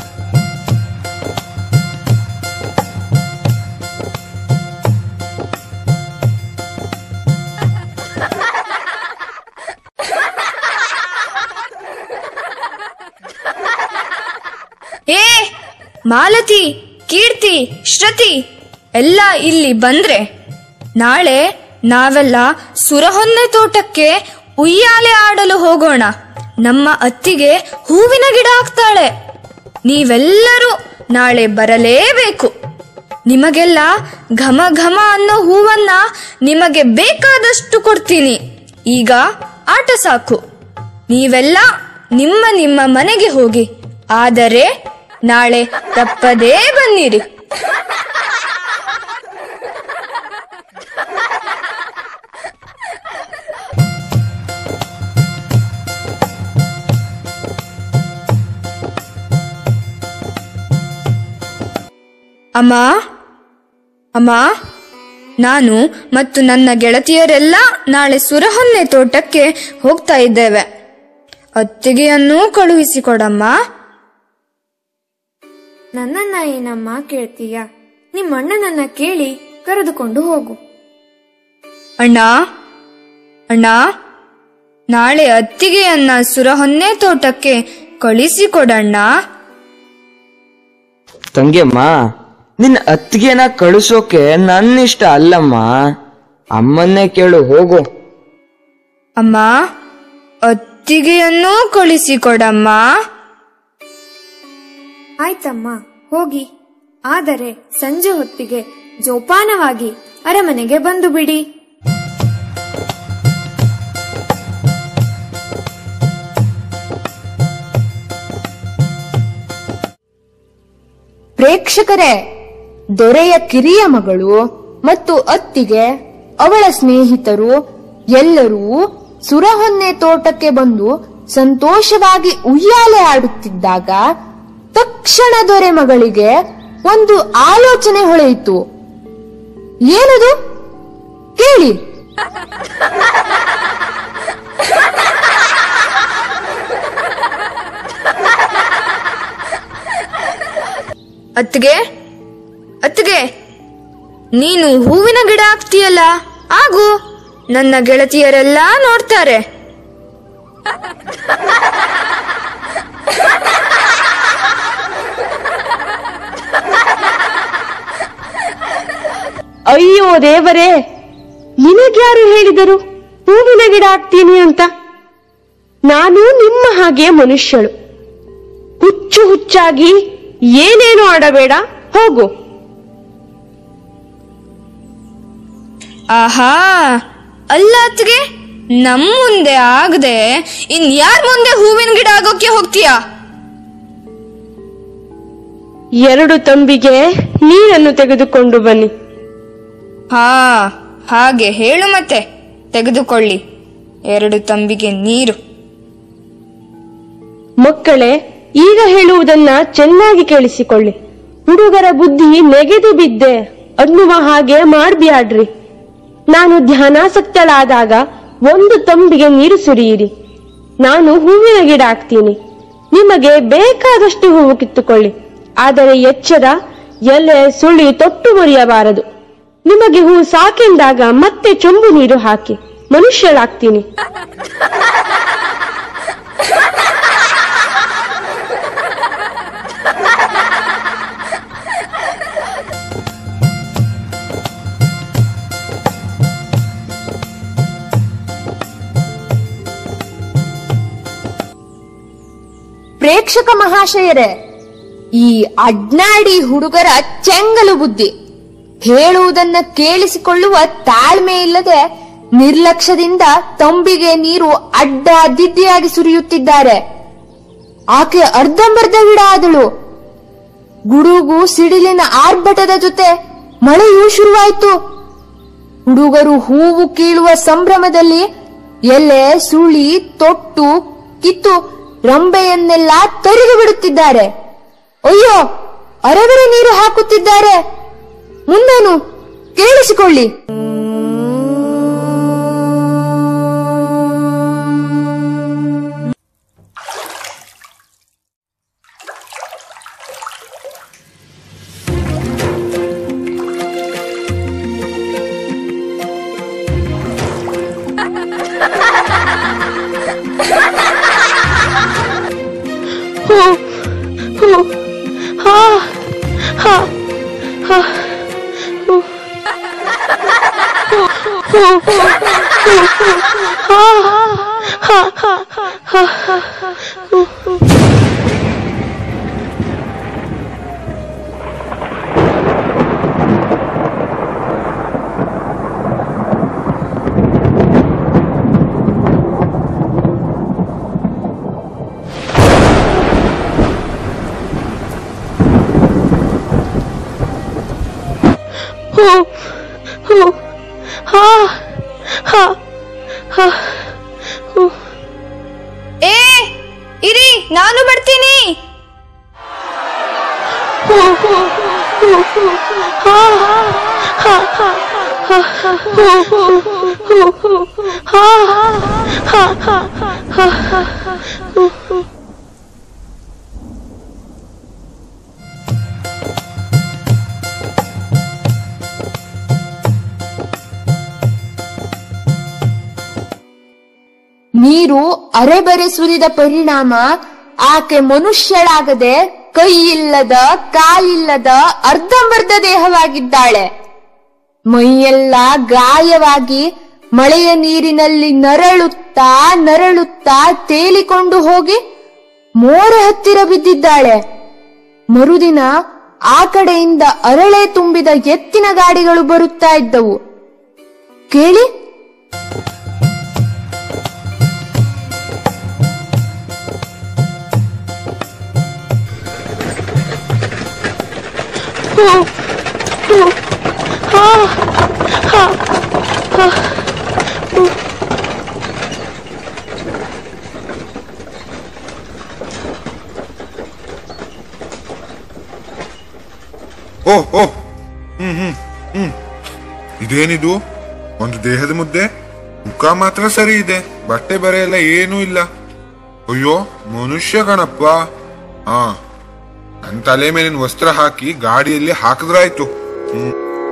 ಏ ಮಾಲತಿ ಕೀರ್ತಿ ಶ್ರುತಿ ಎಲ್ಲ ಇಲ್ಲಿ ಬಂದ್ರೆ ನಾಳೆ ನಾವೆಲ್ಲ ಸುರಹೊನ್ನೆ ತೋಟಕ್ಕೆ ಉಯ್ಯಾಲೆ ಆಡಲು ಹೋಗೋಣ ನಮ್ಮ ಅತ್ತಿಗೆ ಹೂವಿನ ಗಿಡ ಹಾಕ್ತಾಳೆ ನೀವೆಲ್ಲರೂ ನಾಳೆ ಬರಲೇಬೇಕು ನಿಮಗೆಲ್ಲ ಘಮ ಘಮ ಅನ್ನೋ ಹೂವನ್ನ ನಿಮಗೆ ಬೇಕಾದಷ್ಟು ಕೊಡ್ತೀನಿ ಈಗ ಆಟ ಸಾಕು ನೀವೆಲ್ಲ ನಿಮ್ಮ ನಿಮ್ಮ ಮನೆಗೆ ಹೋಗಿ ಆದರೆ ನಾಳೆ ತಪ್ಪದೇ ಬನ್ನಿರಿ ಅಮ್ಮ ಅಮ್ಮ ನಾನು ಮತ್ತು ನನ್ನ ಗೆಳತಿಯರೆಲ್ಲ ನಾಳೆ ಸುರಹೊನ್ನೆ ತೋಟಕ್ಕೆ ಹೋಗ್ತಾ ಇದ್ದೇವೆ ಅತ್ತಿಗೆಯನ್ನೂ ಕಳುಹಿಸಿಕೊಡಮ್ಮ ನನ್ನನ್ನ ಏನಮ್ಮ ಕೇಳ್ತೀಯ ನಿಮ್ಮ ಅಣ್ಣನನ್ನ ಕೇಳಿ ಕರೆದುಕೊಂಡು ಹೋಗು ಅಣ್ಣ ಅಣ್ಣ ನಾಳೆ ಅತ್ತಿಗೆಯನ್ನ ಸುರಹೊನ್ನೆ ತೋಟಕ್ಕೆ ಕಳಿಸಿಕೊಡಣ್ಣ ತಂಗಿಯಮ್ಮ ನಿನ್ನ ಅತ್ತಿಗೆನ ಕಳಿಸೋಕೆ ನನ್ನಿಷ್ಟ ಅಲ್ಲಮ್ಮ ಅಮ್ಮನ್ನೇ ಕೇಳು ಹೋಗು ಅಮ್ಮ ಅತ್ತಿಗೆಯನ್ನೂ ಕಳಿಸಿಕೊಡಮ್ಮ ಆಯ್ತಮ್ಮ ಹೋಗಿ ಆದರೆ ಸಂಜೆ ಹೊತ್ತಿಗೆ ಜೋಪಾನವಾಗಿ ಅರಮನೆಗೆ ಬಂದು ಬಿಡಿ ಪ್ರೇಕ್ಷಕರೇ ದೊರೆಯ ಕಿರಿಯ ಮಗಳು ಮತ್ತು ಅತ್ತಿಗೆ ಅವಳ ಸ್ನೇಹಿತರು ಎಲ್ಲರೂ ಸುರಹೊನ್ನೆ ತೋಟಕ್ಕೆ ಬಂದು ಸಂತೋಷವಾಗಿ ಉಯ್ಯಾಲೆ ಆಡುತ್ತಿದ್ದಾಗ ತಕ್ಷಣ ದೊರೆ ಮಗಳಿಗೆ ಒಂದು ಆಲೋಚನೆ ಹೊಳೆಯಿತು ಏನದು ಕೇಳಿ ಅತ್ತಿಗೆ ಅತ್ತಿಗೆ ನೀನು ಹೂವಿನ ಗಿಡ ಆಗ್ತೀಯಲ್ಲ ಆಗು ನನ್ನ ಗೆಳತಿಯರೆಲ್ಲ ನೋಡ್ತಾರೆ ಅಯ್ಯೋ ದೇವರೇ ನಿನಗ್ಯಾರು ಹೇಳಿದರು ಹೂವಿನ ಗಿಡ ಆಗ್ತೀನಿ ಅಂತ ನಾನು ನಿಮ್ಮ ಹಾಗೆ ಮನುಷ್ಯಳು ಹುಚ್ಚು ಹುಚ್ಚಾಗಿ ಏನೇನು ಆಡಬೇಡ ಹೋಗು ಆಹಾ ಅಲ್ಲ ಅತ್ತಿಗೆ ನಮ್ ಮುಂದೆ ಆಗದೆ ಇನ್ಯಾರ್ ಮುಂದೆ ಹೂವಿನ ಗಿಡ ಆಗೋಕೆ ಹೋಗ್ತೀಯಾ ಎರಡು ತಂಬಿಗೆ ನೀರನ್ನು ತೆಗೆದುಕೊಂಡು ಬನ್ನಿ ಹಾ ಹಾಗೆ ಹೇಳು ಮತ್ತೆ ತೆಗೆದುಕೊಳ್ಳಿ ಎರಡು ತಂಬಿಗೆ ನೀರು ಮಕ್ಕಳೇ ಈಗ ಹೇಳುವುದನ್ನ ಚೆನ್ನಾಗಿ ಕೇಳಿಸಿಕೊಳ್ಳಿ ಹುಡುಗರ ಬುದ್ಧಿ ನೆಗೆದು ಬಿದ್ದೆ ಅನ್ನುವ ಹಾಗೆ ಮಾಡ್ಬ್ಯಾಡ್ರಿ ನಾನು ಧ್ಯಾನಾಸಕ್ತಳಾದಾಗ ಒಂದು ತಂಬಿಗೆ ನೀರು ಸುರಿಯಿರಿ ನಾನು ಹೂವಿನ ಗಿಡ ಹಾಕ್ತೀನಿ ನಿಮಗೆ ಬೇಕಾದಷ್ಟು ಹೂವು ಕಿತ್ತುಕೊಳ್ಳಿ ಆದರೆ ಎಚ್ಚರ ಎಲೆ ಸುಳಿ ತೊಟ್ಟು ಮುರಿಯಬಾರದು ನಿಮಗೆ ಹೂ ಸಾಕೆಂದಾಗ ಮತ್ತೆ ಚೊಂಬು ನೀರು ಹಾಕಿ ಮನುಷ್ಯಳಾಗ್ತೀನಿ ಪ್ರೇಕ್ಷಕ ಮಹಾಶಯರೇ ಈ ಅಡ್ನಾಡಿ ಹುಡುಗರ ಚೆಂಗಲು ಬುದ್ಧಿ ಹೇಳುವುದನ್ನ ಕೇಳಿಸಿಕೊಳ್ಳುವ ತಾಳ್ಮೆ ಇಲ್ಲದೆ ನಿರ್ಲಕ್ಷ್ಯದಿಂದ ತಂಬಿಗೆ ನೀರು ಅಡ್ಡ ದಿಡ್ಡಿಯಾಗಿ ಸುರಿಯುತ್ತಿದ್ದಾರೆ ಆಕೆ ಅರ್ಧಂಬರ್ಧ ಗಿಡ ಆದಳು ಗುಡುಗು ಸಿಡಿಲಿನ ಆರ್ಭಟದ ಜೊತೆ ಮಳೆಯೂ ಶುರುವಾಯಿತು ಹುಡುಗರು ಹೂವು ಕೀಳುವ ಸಂಭ್ರಮದಲ್ಲಿ ಎಲೆ ಸುಳಿ ತೊಟ್ಟು ಕಿತ್ತು ರಂಬೆಯನ್ನೆಲ್ಲ ತರಿದು ಬಿಡುತ್ತಿದ್ದಾರೆ ಅಯ್ಯೋ ಅರಗರೆ ನೀರು ಹಾಕುತ್ತಿದ್ದಾರೆ ಮುಂದೇನು ಕೇಳಿಸಿಕೊಳ್ಳಿ ಹೋ ಹೋ ಹಾ ಹಾ ಹಾ ಹೋ ಹೋ ಹೋ ಹಾ ಹಾ ಹಾ ಹಾ ಹಾ ಹೋ ಹೋ ಹೋ ಹೋ ಹಾ ಹಾ ಹಾ ಹೋ ಏ ಇರಿ ನಾನು ಬರ್ತೀನಿ ಹೋ ಹೋ ಹೋ ಹೋ ಹಾ ಹಾ ಹಾ ಹಾ ಹಾ ಹೋ ಹೋ ಹೋ ಹೋ ಹಾ ಹಾ ಹಾ ಹಾ ಹಾ ಹೋ ಹೋ ನೀರು ಅರೆಬರೆ ಸುರಿದ ಪರಿಣಾಮ ಆಕೆ ಮನುಷ್ಯಳಾಗದೆ ಕೈಯಿಲ್ಲದ ಕಾಲಿಲ್ಲದ ಅರ್ಧಂಬರ್ಧ ದೇಹವಾಗಿದ್ದಾಳೆ ಮೈಯೆಲ್ಲ ಗಾಯವಾಗಿ ಮಳೆಯ ನೀರಿನಲ್ಲಿ ನರಳುತ್ತಾ ನರಳುತ್ತಾ ತೇಲಿಕೊಂಡು ಹೋಗಿ ಮೋರೆ ಹತ್ತಿರ ಬಿದ್ದಿದ್ದಾಳೆ ಮರುದಿನ ಆ ಕಡೆಯಿಂದ ಅರಳೆ ತುಂಬಿದ ಎತ್ತಿನ ಗಾಡಿಗಳು ಬರುತ್ತಾ ಇದ್ದವು ಕೇಳಿ ಹೋ ಹೋ ಹಾ ಹಾ ಹಾ ಹೋ ಓಹ್ ಓಹ್ ಹ್ಮ್ ಹ್ಮ್ ಹ್ಮ್ ಇದೇನಿದು ಒಂದು ದೇಹದ ಮುದ್ದೆ ಮುಖ ಮಾತ್ರ ಸರಿ ಇದೆ ಬಟ್ಟೆ ಬರೆ ಎಲ್ಲ ಏನೂ ಇಲ್ಲ ಅಯ್ಯೋ ಮನುಷ್ಯ ಕಣಪ್ಪ ಹಾ ನನ್ ತಲೆ ಮೇಲಿನ ವಸ್ತ್ರ ಹಾಕಿ ಗಾಡಿಯಲ್ಲಿ ಹಾಕಿದ್ರಾಯ್ತು ಹ್ಮ್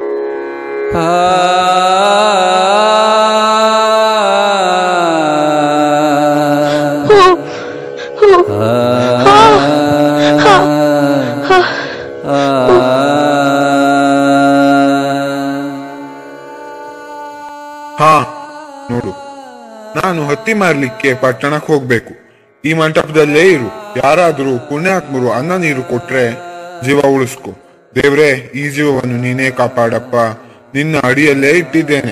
ಹಾ ನೋಡು ನಾನು ಹತ್ತಿ ಮಾರ್ಲಿಕ್ಕೆ ಪಟ್ಟಣಕ್ಕೆ ಹೋಗ್ಬೇಕು ಈ ಮಂಟಪದಲ್ಲೇ ಇರು ಯಾರಾದ್ರೂ ಪುಣ್ಯಾತ್ಮರು ಅನ್ನ ನೀರು ಕೊಟ್ರೆ ಜೀವ ಉಳಿಸ್ಕೊ ದೇವ್ರೇ ಈ ಜೀವವನ್ನು ನೀನೇ ಕಾಪಾಡಪ್ಪ ನಿನ್ನ ಅಡಿಯಲ್ಲೇ ಇಟ್ಟಿದ್ದೇನೆ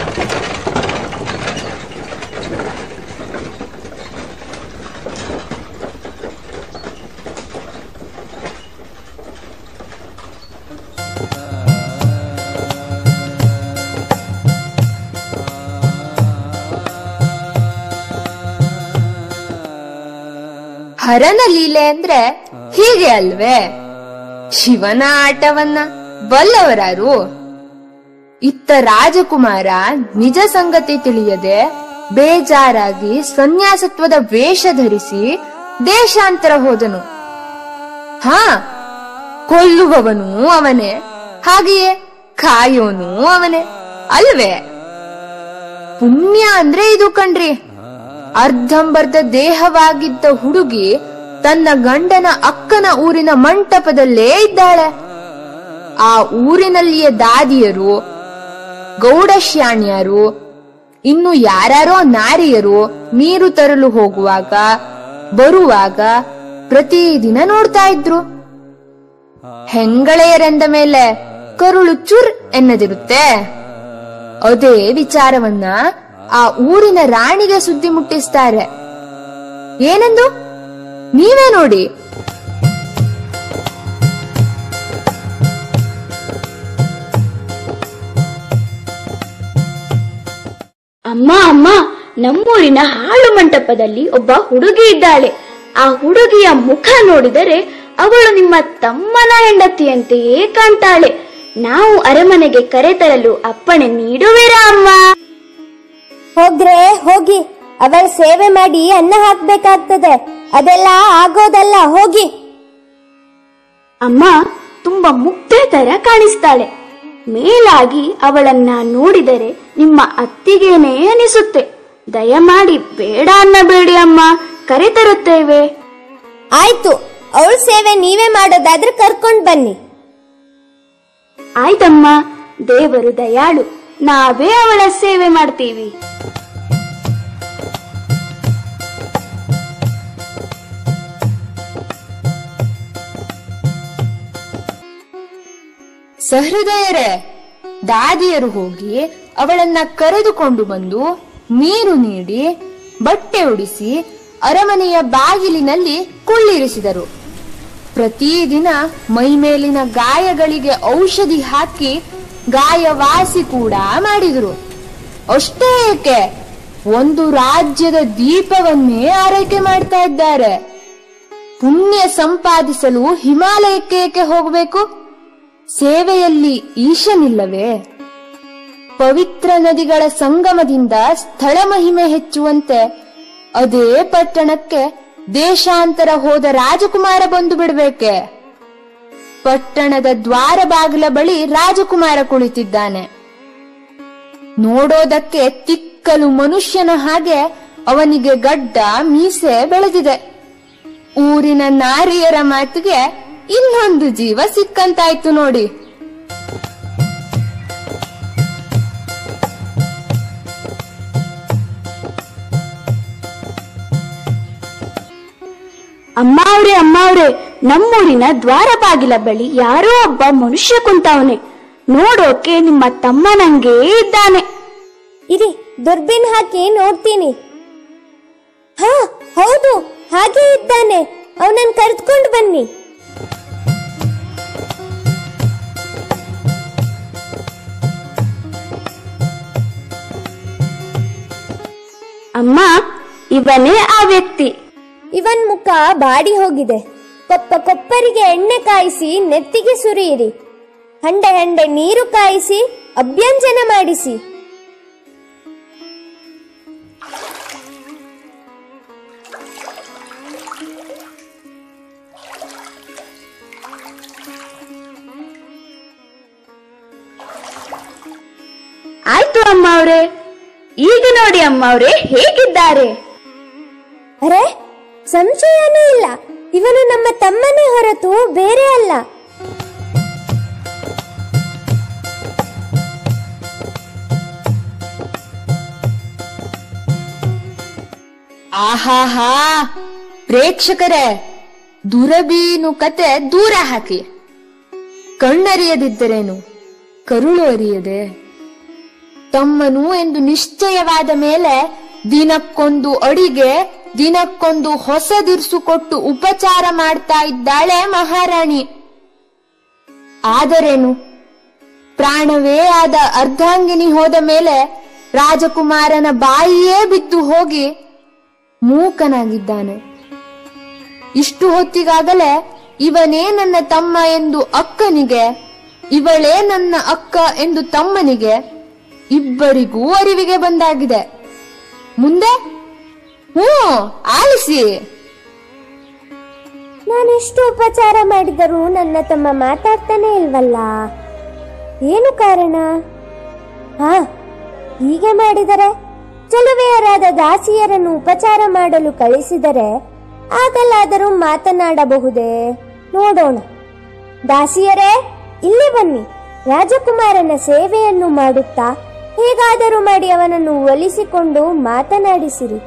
ಹರನ ಲೀಲೆ ಅಂದ್ರೆ ಹೀಗೆ ಅಲ್ವೇ ಶಿವನ ಆಟವನ್ನ ಬಲ್ಲವರಾರು ಇತ್ತ ರಾಜಕುಮಾರ ನಿಜ ಸಂಗತಿ ತಿಳಿಯದೆ ಬೇಜಾರಾಗಿ ಸನ್ಯಾಸತ್ವದ ವೇಷ ಧರಿಸಿ ದೇಶಾಂತರ ಹೋದನು ಹಾ ಕೊಲ್ಲುವವನು ಅವನೇ ಹಾಗೆಯೇ ಕಾಯೋನು ಅವನೇ ಅಲ್ವೇ ಪುಣ್ಯ ಅಂದ್ರೆ ಇದು ಕಣ್ರಿ ಅರ್ಧಂಬರ್ಧ ದೇಹವಾಗಿದ್ದ ಹುಡುಗಿ ತನ್ನ ಗಂಡನ ಅಕ್ಕನ ಊರಿನ ಮಂಟಪದಲ್ಲೇ ಇದ್ದಾಳೆ ಆ ಊರಿನಲ್ಲಿಯ ದಾದಿಯರು ಗೌಡಶ್ಯಾಣ್ಯರು ಇನ್ನು ಯಾರ್ಯಾರೋ ನಾರಿಯರು ನೀರು ತರಲು ಹೋಗುವಾಗ ಬರುವಾಗ ಪ್ರತಿದಿನ ನೋಡ್ತಾ ಇದ್ರು ಹೆಂಗಳೆಯರೆಂದ ಮೇಲೆ ಕರುಳು ಚುರ್ ಎನ್ನದಿರುತ್ತೆ ಅದೇ ವಿಚಾರವನ್ನ ಆ ಊರಿನ ರಾಣಿಗೆ ಸುದ್ದಿ ಮುಟ್ಟಿಸ್ತಾರೆ ಏನೆಂದು ನೀವೇ ನೋಡಿ ಅಮ್ಮ ಅಮ್ಮ ನಮ್ಮೂರಿನ ಹಾಳು ಮಂಟಪದಲ್ಲಿ ಒಬ್ಬ ಹುಡುಗಿ ಇದ್ದಾಳೆ ಆ ಹುಡುಗಿಯ ಮುಖ ನೋಡಿದರೆ ಅವಳು ನಿಮ್ಮ ತಮ್ಮನ ಹೆಂಡತಿಯಂತೆಯೇ ಕಾಣ್ತಾಳೆ ನಾವು ಅರಮನೆಗೆ ಕರೆತರಲು ಅಪ್ಪಣೆ ನೀಡುವಿರಾ ಅಮ್ಮ ಹೋಗ್ರೆ ಹೋಗಿ ಅವಳ ಸೇವೆ ಮಾಡಿ ಅನ್ನ ಹಾಕ್ಬೇಕಾಗ್ತದೆ ಅದೆಲ್ಲ ಆಗೋದಲ್ಲ ಹೋಗಿ ಅಮ್ಮ ತುಂಬಾ ಮುಗ್ಧೆ ತರ ಕಾಣಿಸ್ತಾಳೆ ಮೇಲಾಗಿ ಅವಳನ್ನ ನೋಡಿದರೆ ನಿಮ್ಮ ಅತ್ತಿಗೇನೆ ಅನಿಸುತ್ತೆ ದಯಮಾಡಿ ಬೇಡ ಅನ್ನಬೇಡಿ ಅಮ್ಮ ಕರೆತರುತ್ತೇವೆ ಆಯ್ತು ಅವಳ ಸೇವೆ ನೀವೇ ಮಾಡೋದಾದ್ರೆ ಕರ್ಕೊಂಡ್ ಬನ್ನಿ ಆಯ್ತಮ್ಮ ದೇವರು ದಯಾಳು ನಾವೇ ಅವಳ ಸೇವೆ ಮಾಡ್ತೀವಿ ಸಹೃದಯರೇ ದಾದಿಯರು ಹೋಗಿ ಅವಳನ್ನ ಕರೆದುಕೊಂಡು ಬಂದು ನೀರು ನೀಡಿ ಬಟ್ಟೆ ಉಡಿಸಿ ಅರಮನೆಯ ಬಾಗಿಲಿನಲ್ಲಿ ಕುಳ್ಳಿರಿಸಿದರು ಪ್ರತಿದಿನ ಮೈಮೇಲಿನ ಗಾಯಗಳಿಗೆ ಔಷಧಿ ಹಾಕಿ ಗಾಯವಾಸಿ ಕೂಡ ಮಾಡಿದರು ಅಷ್ಟೇ ಏಕೆ ಒಂದು ರಾಜ್ಯದ ದೀಪವನ್ನೇ ಆರೈಕೆ ಮಾಡ್ತಾ ಇದ್ದಾರೆ ಪುಣ್ಯ ಸಂಪಾದಿಸಲು ಹಿಮಾಲಯಕ್ಕೆ ಏಕೆ ಹೋಗಬೇಕು ಸೇವೆಯಲ್ಲಿ ಈಶನಿಲ್ಲವೇ ಪವಿತ್ರ ನದಿಗಳ ಸಂಗಮದಿಂದ ಸ್ಥಳ ಮಹಿಮೆ ಹೆಚ್ಚುವಂತೆ ಅದೇ ಪಟ್ಟಣಕ್ಕೆ ದೇಶಾಂತರ ಹೋದ ರಾಜಕುಮಾರ ಬಂದು ಬಿಡ್ಬೇಕೆ ಪಟ್ಟಣದ ದ್ವಾರ ಬಾಗಿಲ ಬಳಿ ರಾಜಕುಮಾರ ಕುಳಿತಿದ್ದಾನೆ ನೋಡೋದಕ್ಕೆ ತಿಕ್ಕಲು ಮನುಷ್ಯನ ಹಾಗೆ ಅವನಿಗೆ ಗಡ್ಡ ಮೀಸೆ ಬೆಳೆದಿದೆ ಊರಿನ ನಾರಿಯರ ಮಾತಿಗೆ ಇನ್ನೊಂದು ಜೀವ ಸಿಕ್ಕಂತಾಯ್ತು ನೋಡಿ ಅಮ್ಮ ಅವ್ರೆ ಅಮ್ಮ ಅವ್ರೆ ನಮ್ಮೂರಿನ ದ್ವಾರ ಬಾಗಿಲ ಬಳಿ ಯಾರೋ ಒಬ್ಬ ಮನುಷ್ಯ ಕುಂತವನೆ ನೋಡೋಕೆ ನಿಮ್ಮ ತಮ್ಮನಂಗೇ ಇದ್ದಾನೆ ಇರಿ ದುರ್ಬಿನ್ ಹಾಕಿ ನೋಡ್ತೀನಿ ಹಾ ಹೌದು ಹಾಗೆ ಇದ್ದಾನೆ ಅವನನ್ನ ಕರೆದುಕೊಂಡು ಬನ್ನಿ ಅಮ್ಮ ಇವನೇ ಆ ವ್ಯಕ್ತಿ ಇವನ್ ಮುಖ ಬಾಡಿ ಹೋಗಿದೆ ಕೊಪ್ಪ ಕೊಪ್ಪರಿಗೆ ಎಣ್ಣೆ ಕಾಯಿಸಿ ನೆತ್ತಿಗೆ ಸುರಿಯಿರಿ ಹಂಡೆ ಹಂಡೆ ನೀರು ಕಾಯಿಸಿ ಅಭ್ಯಂಜನ ಮಾಡಿಸಿ ಆಯ್ತು ಅಮ್ಮ ಅವ್ರೆ ಈಗ ನೋಡಿ ಅಮ್ಮ ಅವ್ರೆ ಹೇಗಿದ್ದಾರೆ ಅರೆ ಸಂಶಯನೂ ಇಲ್ಲ ಇವನು ನಮ್ಮ ತಮ್ಮನೇ ಹೊರತು ಬೇರೆ ಅಲ್ಲ ಆಹಾಹಾ ಪ್ರೇಕ್ಷಕರೇ ದುರಬೀನು ಕತೆ ದೂರ ಹಾಕಿ ಕಣ್ಣರಿಯದಿದ್ದರೇನು ಕರುಳು ಅರಿಯದೆ ತಮ್ಮನು ಎಂದು ನಿಶ್ಚಯವಾದ ಮೇಲೆ ದಿನಕ್ಕೊಂದು ಅಡಿಗೆ ದಿನಕ್ಕೊಂದು ಹೊಸ ದಿರ್ಸು ಕೊಟ್ಟು ಉಪಚಾರ ಮಾಡ್ತಾ ಇದ್ದಾಳೆ ಮಹಾರಾಣಿ ಆದರೇನು ಪ್ರಾಣವೇ ಆದ ಅರ್ಧಾಂಗಿನಿ ಹೋದ ಮೇಲೆ ರಾಜಕುಮಾರನ ಬಾಯಿಯೇ ಬಿದ್ದು ಹೋಗಿ ಮೂಕನಾಗಿದ್ದಾನೆ ಇಷ್ಟು ಹೊತ್ತಿಗಾಗಲೇ ಇವನೇ ನನ್ನ ತಮ್ಮ ಎಂದು ಅಕ್ಕನಿಗೆ ಇವಳೇ ನನ್ನ ಅಕ್ಕ ಎಂದು ತಮ್ಮನಿಗೆ ಇಬ್ಬರಿಗೂ ಅರಿವಿಗೆ ಬಂದಾಗಿದೆ ಮುಂದೆ ಹ್ಞೂ ಆಲಿಸಿ ನಾನೆಷ್ಟು ಉಪಚಾರ ಮಾಡಿದರೂ ನನ್ನ ತಮ್ಮ ಮಾತಾಡ್ತಾನೆ ಇಲ್ವಲ್ಲ ಏನು ಕಾರಣ ಹಾ ಹೀಗೆ ಮಾಡಿದರೆ ಚಲುವೆಯರಾದ ದಾಸಿಯರನ್ನು ಉಪಚಾರ ಮಾಡಲು ಕಳಿಸಿದರೆ ಆಗಲಾದರೂ ಮಾತನಾಡಬಹುದೇ ನೋಡೋಣ ದಾಸಿಯರೇ ಇಲ್ಲಿ ಬನ್ನಿ ರಾಜಕುಮಾರನ ಸೇವೆಯನ್ನು ಮಾಡುತ್ತಾ ಹೇಗಾದರೂ ಮಾಡಿ ಅವನನ್ನು ಒಲಿಸಿಕೊಂಡು ಮಾತನಾಡಿಸಿರಿ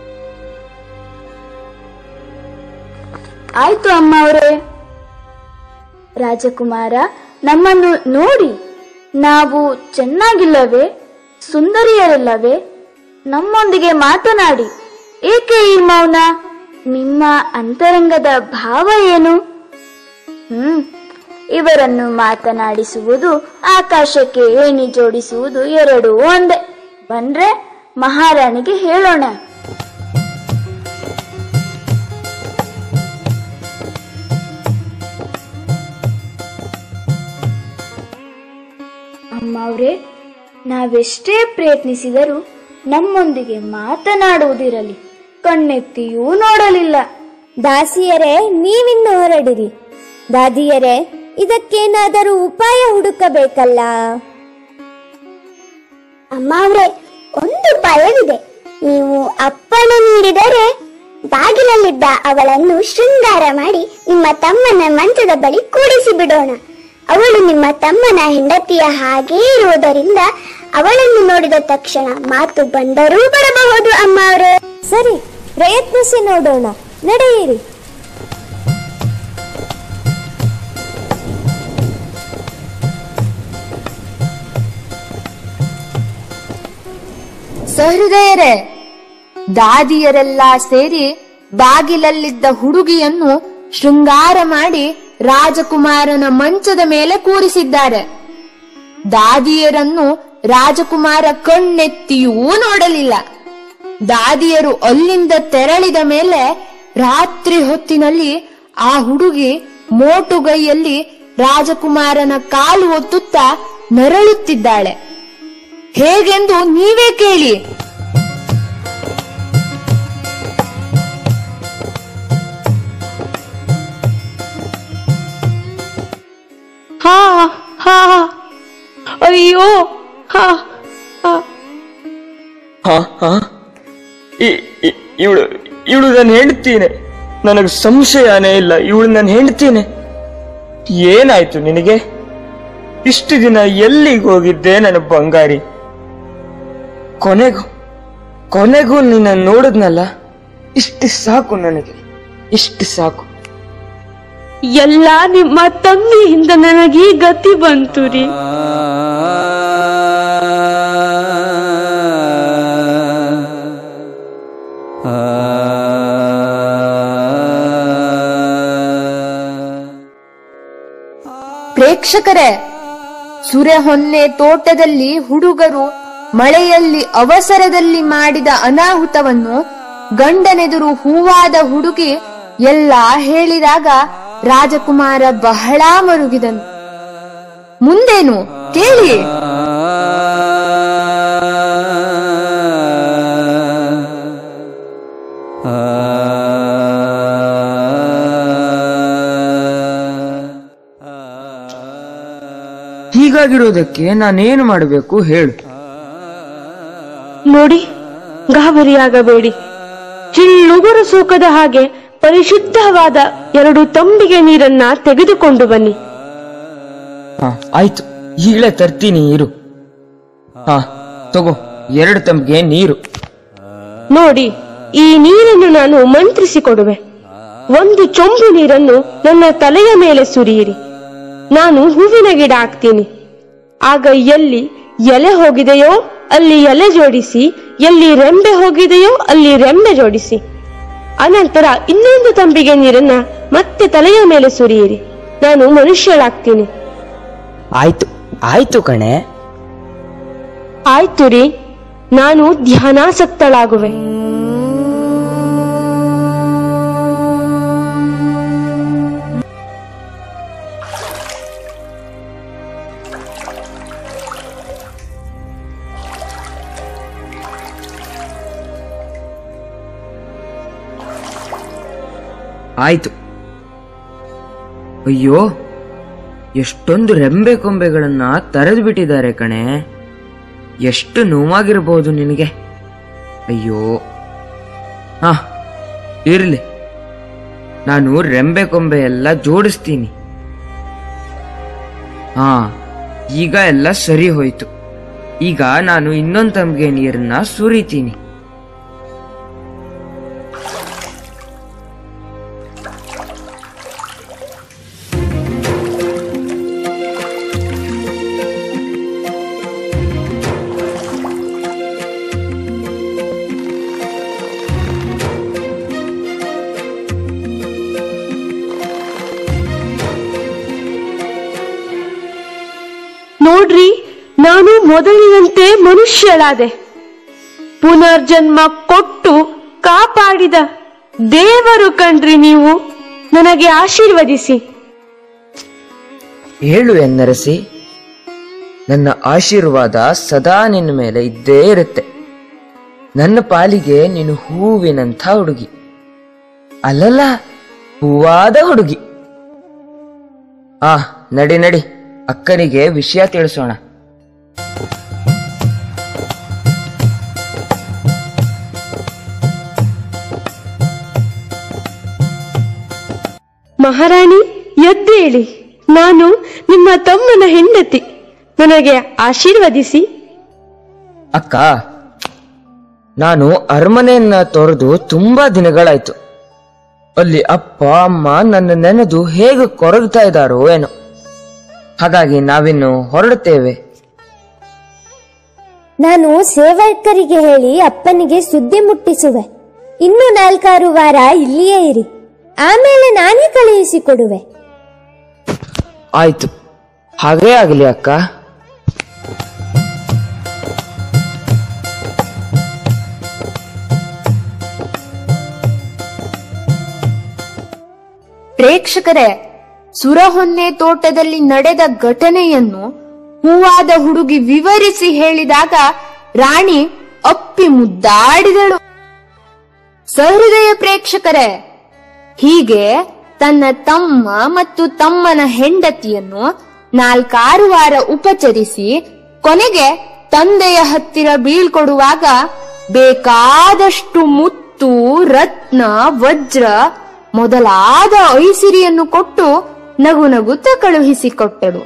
ಆಯ್ತು ಅಮ್ಮ ಅವರೇ ರಾಜಕುಮಾರ ನಮ್ಮನ್ನು ನೋಡಿ ನಾವು ಚೆನ್ನಾಗಿಲ್ಲವೇ ಸುಂದರಿಯರಲ್ಲವೇ ನಮ್ಮೊಂದಿಗೆ ಮಾತನಾಡಿ ಏಕೆ ಈ ಮೌನ ನಿಮ್ಮ ಅಂತರಂಗದ ಭಾವ ಏನು ಹ್ಮ್ ಇವರನ್ನು ಮಾತನಾಡಿಸುವುದು ಆಕಾಶಕ್ಕೆ ಏಣಿ ಜೋಡಿಸುವುದು ಎರಡೂ ಒಂದೇ ಬಂದ್ರೆ ಮಹಾರಾಣಿಗೆ ಹೇಳೋಣ ಅಮ್ಮವ್ರೆ ನಾವೆಷ್ಟೇ ಪ್ರಯತ್ನಿಸಿದರೂ ನಮ್ಮೊಂದಿಗೆ ಮಾತನಾಡುವುದಿರಲಿ ಕಣ್ಣೆತ್ತಿಯೂ ನೋಡಲಿಲ್ಲ ದಾಸಿಯರೇ ನೀವಿನ್ನು ಹೊರಡಿರಿ ದಾದಿಯರೇ ಇದಕ್ಕೇನಾದರೂ ಉಪಾಯ ಹುಡುಕಬೇಕಲ್ಲ ಅಮ್ಮ ಅವ್ರೆ ಒಂದು ಉಪಾಯವಿದೆ ನೀವು ಅಪ್ಪಣೆ ನೀಡಿದರೆ ಬಾಗಿಲಲ್ಲಿದ್ದ ಅವಳನ್ನು ಶೃಂಗಾರ ಮಾಡಿ ನಿಮ್ಮ ತಮ್ಮನ ಮಂಚದ ಬಳಿ ಕೂಡಿಸಿ ಬಿಡೋಣ ಅವಳು ನಿಮ್ಮ ತಮ್ಮನ ಹೆಂಡತಿಯ ಹಾಗೇ ಇರುವುದರಿಂದ ಅವಳನ್ನು ನೋಡಿದ ತಕ್ಷಣ ಮಾತು ಬಂದರೂ ಬರಬಹುದು ಅಮ್ಮ ಅವರೇ ಸರಿ ಪ್ರಯತ್ನಿಸಿ ನೋಡೋಣ ನಡೆಯಿರಿ ಸಹೃದಯರೇ ದಾದಿಯರೆಲ್ಲ ಸೇರಿ ಬಾಗಿಲಲ್ಲಿದ್ದ ಹುಡುಗಿಯನ್ನು ಶೃಂಗಾರ ಮಾಡಿ ರಾಜಕುಮಾರನ ಮಂಚದ ಮೇಲೆ ಕೂರಿಸಿದ್ದಾರೆ ದಾದಿಯರನ್ನು ರಾಜಕುಮಾರ ಕಣ್ಣೆತ್ತಿಯೂ ನೋಡಲಿಲ್ಲ ದಾದಿಯರು ಅಲ್ಲಿಂದ ತೆರಳಿದ ಮೇಲೆ ರಾತ್ರಿ ಹೊತ್ತಿನಲ್ಲಿ ಆ ಹುಡುಗಿ ಮೋಟುಗೈಯಲ್ಲಿ ರಾಜಕುಮಾರನ ಕಾಲು ಒತ್ತುತ್ತಾ ನರಳುತ್ತಿದ್ದಾಳೆ ಹೇಗೆಂದು ನೀವೇ ಕೇಳಿ ಹಾ ಹಾ ಅಯ್ಯೋ ಹಾ ಹಾ ಹಾ ಹಾ ಇವಳು ಇವಳು ನನ್ನ ಹೆಂಡ್ತೀನಿ ನನಗೆ ಸಂಶಯನೇ ಇಲ್ಲ ಇವಳು ನನ್ನ ಹೆಂಡ್ತೀನಿ ಏನಾಯ್ತು ನಿನಗೆ ಇಷ್ಟು ದಿನ ಎಲ್ಲಿಗೆ ಹೋಗಿದ್ದೆ ನನ್ನ ಬಂಗಾರಿ ಕೊನೆಗೂ ಕೊನೆಗೂ ನಿನ್ನ ನೋಡಿದ್ನಲ್ಲ ಇಷ್ಟು ಸಾಕು ನನಗೆ ಇಷ್ಟು ಸಾಕು ಎಲ್ಲ ನಿಮ್ಮ ತಂಗಿಯಿಂದ ನನಗೆ ಈ ಗತಿ ಬಂತು ರೀ ಪ್ರೇಕ್ಷಕರೇ ಸುರೆಹೊನ್ನೆ ತೋಟದಲ್ಲಿ ಹುಡುಗರು ಮಳೆಯಲ್ಲಿ ಅವಸರದಲ್ಲಿ ಮಾಡಿದ ಅನಾಹುತವನ್ನು ಗಂಡನೆದುರು ಹೂವಾದ ಹುಡುಗಿ ಎಲ್ಲ ಹೇಳಿದಾಗ ರಾಜಕುಮಾರ ಬಹಳ ಮರುಗಿದನು ಮುಂದೇನು ಕೇಳಿ ಹೀಗಾಗಿರೋದಕ್ಕೆ ನಾನೇನು ಮಾಡಬೇಕು ಹೇಳು ನೋಡಿ ಗಾಬರಿಯಾಗಬೇಡಿ ಚಿಳ್ಳುಗುರು ಸೂಕದ ಹಾಗೆ ಪರಿಶುದ್ಧವಾದ ಎರಡು ತಂಬಿಗೆ ನೀರನ್ನ ತೆಗೆದುಕೊಂಡು ಬನ್ನಿ ಹಾ ಆಯ್ತು ಈಗಲೇ ತರ್ತೀನಿ ಇರು ಹಾ ತಗೋ ಎರಡು ತಂಬಿಗೆ ನೀರು ನೋಡಿ ಈ ನೀರನ್ನು ನಾನು ಮಂತ್ರಿಸಿ ಕೊಡುವೆ ಒಂದು ಚೊಂಬು ನೀರನ್ನು ನನ್ನ ತಲೆಯ ಮೇಲೆ ಸುರಿಯಿರಿ ನಾನು ಹೂವಿನ ಗಿಡ ಹಾಕ್ತೀನಿ ಆಗ ಎಲ್ಲಿ ಎಲೆ ಹೋಗಿದೆಯೋ ಅಲ್ಲಿ ಎಲೆ ಜೋಡಿಸಿ ಎಲ್ಲಿ ರೆಂಬೆ ಹೋಗಿದೆಯೋ ಅಲ್ಲಿ ರೆಂಬೆ ಜೋಡಿಸಿ ಅನಂತರ ಇನ್ನೊಂದು ತಂಬಿಗೆ ನೀರನ್ನ ಮತ್ತೆ ತಲೆಯ ಮೇಲೆ ಸುರಿಯಿರಿ ನಾನು ಮನುಷ್ಯಳಾಗ್ತೀನಿ ಆಯ್ತು ಆಯ್ತು ಕಣೆ ಆಯ್ತು ರೀ ನಾನು ಧ್ಯಾನಾಸಕ್ತಳಾಗುವೆ ಆಯ್ತು ಅಯ್ಯೋ ಎಷ್ಟೊಂದು ರೆಂಬೆ ಕೊಂಬೆಗಳನ್ನ ತರೆದು ಬಿಟ್ಟಿದ್ದಾರೆ ಕಣೆ ಎಷ್ಟು ನೋವಾಗಿರಬಹುದು ನಿನಗೆ ಅಯ್ಯೋ ಹಾ ಇರ್ಲಿ ನಾನು ರೆಂಬೆ ಕೊಂಬೆ ಎಲ್ಲ ಜೋಡಿಸ್ತೀನಿ ಹಾ ಈಗ ಎಲ್ಲ ಸರಿ ಹೋಯ್ತು ಈಗ ನಾನು ಇನ್ನೊಂದು ತಂಬಿಗೆ ನೀರನ್ನ ಸುರಿತೀನಿ ನೋಡ್ರಿ ನಾನು ಮೊದಲಿನಂತೆ ಮನುಷ್ಯಳಾದೆ ಪುನರ್ಜನ್ಮ ಕೊಟ್ಟು ಕಾಪಾಡಿದ ದೇವರು ಕಣ್ರಿ ನೀವು ನನಗೆ ಆಶೀರ್ವದಿಸಿ ಹೇಳು ಎನ್ನರಸಿ ನನ್ನ ಆಶೀರ್ವಾದ ಸದಾ ನಿನ್ನ ಮೇಲೆ ಇದ್ದೇ ಇರುತ್ತೆ ನನ್ನ ಪಾಲಿಗೆ ನೀನು ಹೂವಿನಂಥ ಹುಡುಗಿ ಅಲ್ಲಲ್ಲ ಹೂವಾದ ಹುಡುಗಿ ಆ ನಡಿ ನಡಿ ಅಕ್ಕನಿಗೆ ವಿಷಯ ತಿಳಿಸೋಣ ಮಹಾರಾಣಿ ಎದ್ದೇಳಿ ನಾನು ನಿಮ್ಮ ತಮ್ಮನ ಹೆಂಡತಿ ನನಗೆ ಆಶೀರ್ವದಿಸಿ ಅಕ್ಕ ನಾನು ಅರಮನೆಯನ್ನ ತೊರೆದು ತುಂಬಾ ದಿನಗಳಾಯ್ತು ಅಲ್ಲಿ ಅಪ್ಪ ಅಮ್ಮ ನನ್ನ ನೆನೆದು ಹೇಗೆ ಕೊರಗ್ತಾ ಇದ್ದಾರೋ ಏನೋ ಹಾಗಾಗಿ ನಾವಿನ್ನು ಹೊರಡುತ್ತೇವೆ ನಾನು ಸೇವಕರಿಗೆ ಹೇಳಿ ಅಪ್ಪನಿಗೆ ಸುದ್ದಿ ಮುಟ್ಟಿಸುವೆ ಇನ್ನು ನಾಲ್ಕಾರು ವಾರ ಇಲ್ಲಿಯೇ ಇರಿ ಆಮೇಲೆ ನಾನೇ ಕಳುಹಿಸಿಕೊಡುವೆ ಆಯ್ತು ಹಾಗೇ ಆಗಲಿ ಅಕ್ಕ ಪ್ರೇಕ್ಷಕರೇ ಸುರಹೊನ್ನೆ ತೋಟದಲ್ಲಿ ನಡೆದ ಘಟನೆಯನ್ನು ಹೂವಾದ ಹುಡುಗಿ ವಿವರಿಸಿ ಹೇಳಿದಾಗ ರಾಣಿ ಅಪ್ಪಿ ಮುದ್ದಾಡಿದಳು ಸಹೃದಯ ಪ್ರೇಕ್ಷಕರೇ ಹೀಗೆ ತನ್ನ ತಮ್ಮ ಮತ್ತು ತಮ್ಮನ ಹೆಂಡತಿಯನ್ನು ನಾಲ್ಕಾರು ವಾರ ಉಪಚರಿಸಿ ಕೊನೆಗೆ ತಂದೆಯ ಹತ್ತಿರ ಬೀಳ್ಕೊಡುವಾಗ ಬೇಕಾದಷ್ಟು ಮುತ್ತು ರತ್ನ ವಜ್ರ ಮೊದಲಾದ ಐಸಿರಿಯನ್ನು ಕೊಟ್ಟು ನಗು ನಗುತ್ತ ಕಳುಹಿಸಿಕೊಟ್ಟಳು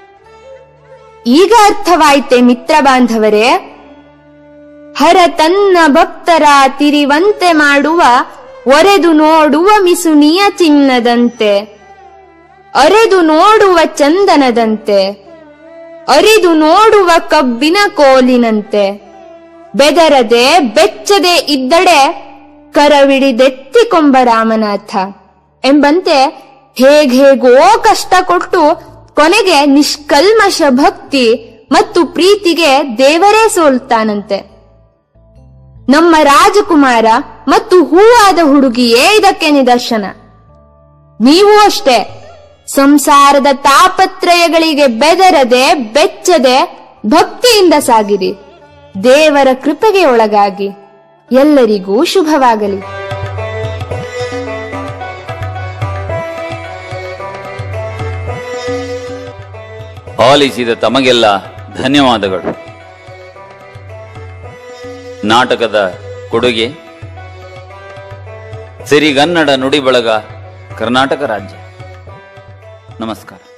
ಈಗ ಅರ್ಥವಾಯ್ತೆ ಮಿತ್ರ ಬಾಂಧವರೇ ಹರ ತನ್ನ ಭಕ್ತರ ತಿರಿವಂತೆ ಮಾಡುವ ಒರೆದು ನೋಡುವ ಮಿಸುನಿಯ ಚಿನ್ನದಂತೆ ಅರೆದು ನೋಡುವ ಚಂದನದಂತೆ ಅರಿದು ನೋಡುವ ಕಬ್ಬಿನ ಕೋಲಿನಂತೆ ಬೆದರದೆ ಬೆಚ್ಚದೆ ಇದ್ದಡೆ ಕರವಿಡಿದೆತ್ತಿಕೊಂಬ ರಾಮನಾಥ ಎಂಬಂತೆ ಹೇಗೇಗೋ ಕಷ್ಟ ಕೊಟ್ಟು ಕೊನೆಗೆ ನಿಷ್ಕಲ್ಮಶ ಭಕ್ತಿ ಮತ್ತು ಪ್ರೀತಿಗೆ ದೇವರೇ ಸೋಲ್ತಾನಂತೆ ನಮ್ಮ ರಾಜಕುಮಾರ ಮತ್ತು ಹೂವಾದ ಹುಡುಗಿಯೇ ಇದಕ್ಕೆ ನಿದರ್ಶನ ನೀವು ಅಷ್ಟೇ ಸಂಸಾರದ ತಾಪತ್ರಯಗಳಿಗೆ ಬೆದರದೆ ಬೆಚ್ಚದೆ ಭಕ್ತಿಯಿಂದ ಸಾಗಿರಿ ದೇವರ ಕೃಪೆಗೆ ಒಳಗಾಗಿ ಎಲ್ಲರಿಗೂ ಶುಭವಾಗಲಿ ಆಲಿಸಿದ ತಮಗೆಲ್ಲ ಧನ್ಯವಾದಗಳು ನಾಟಕದ ಕೊಡುಗೆ ಸಿರಿಗನ್ನಡ ನುಡಿ ಬಳಗ ಕರ್ನಾಟಕ ರಾಜ್ಯ ನಮಸ್ಕಾರ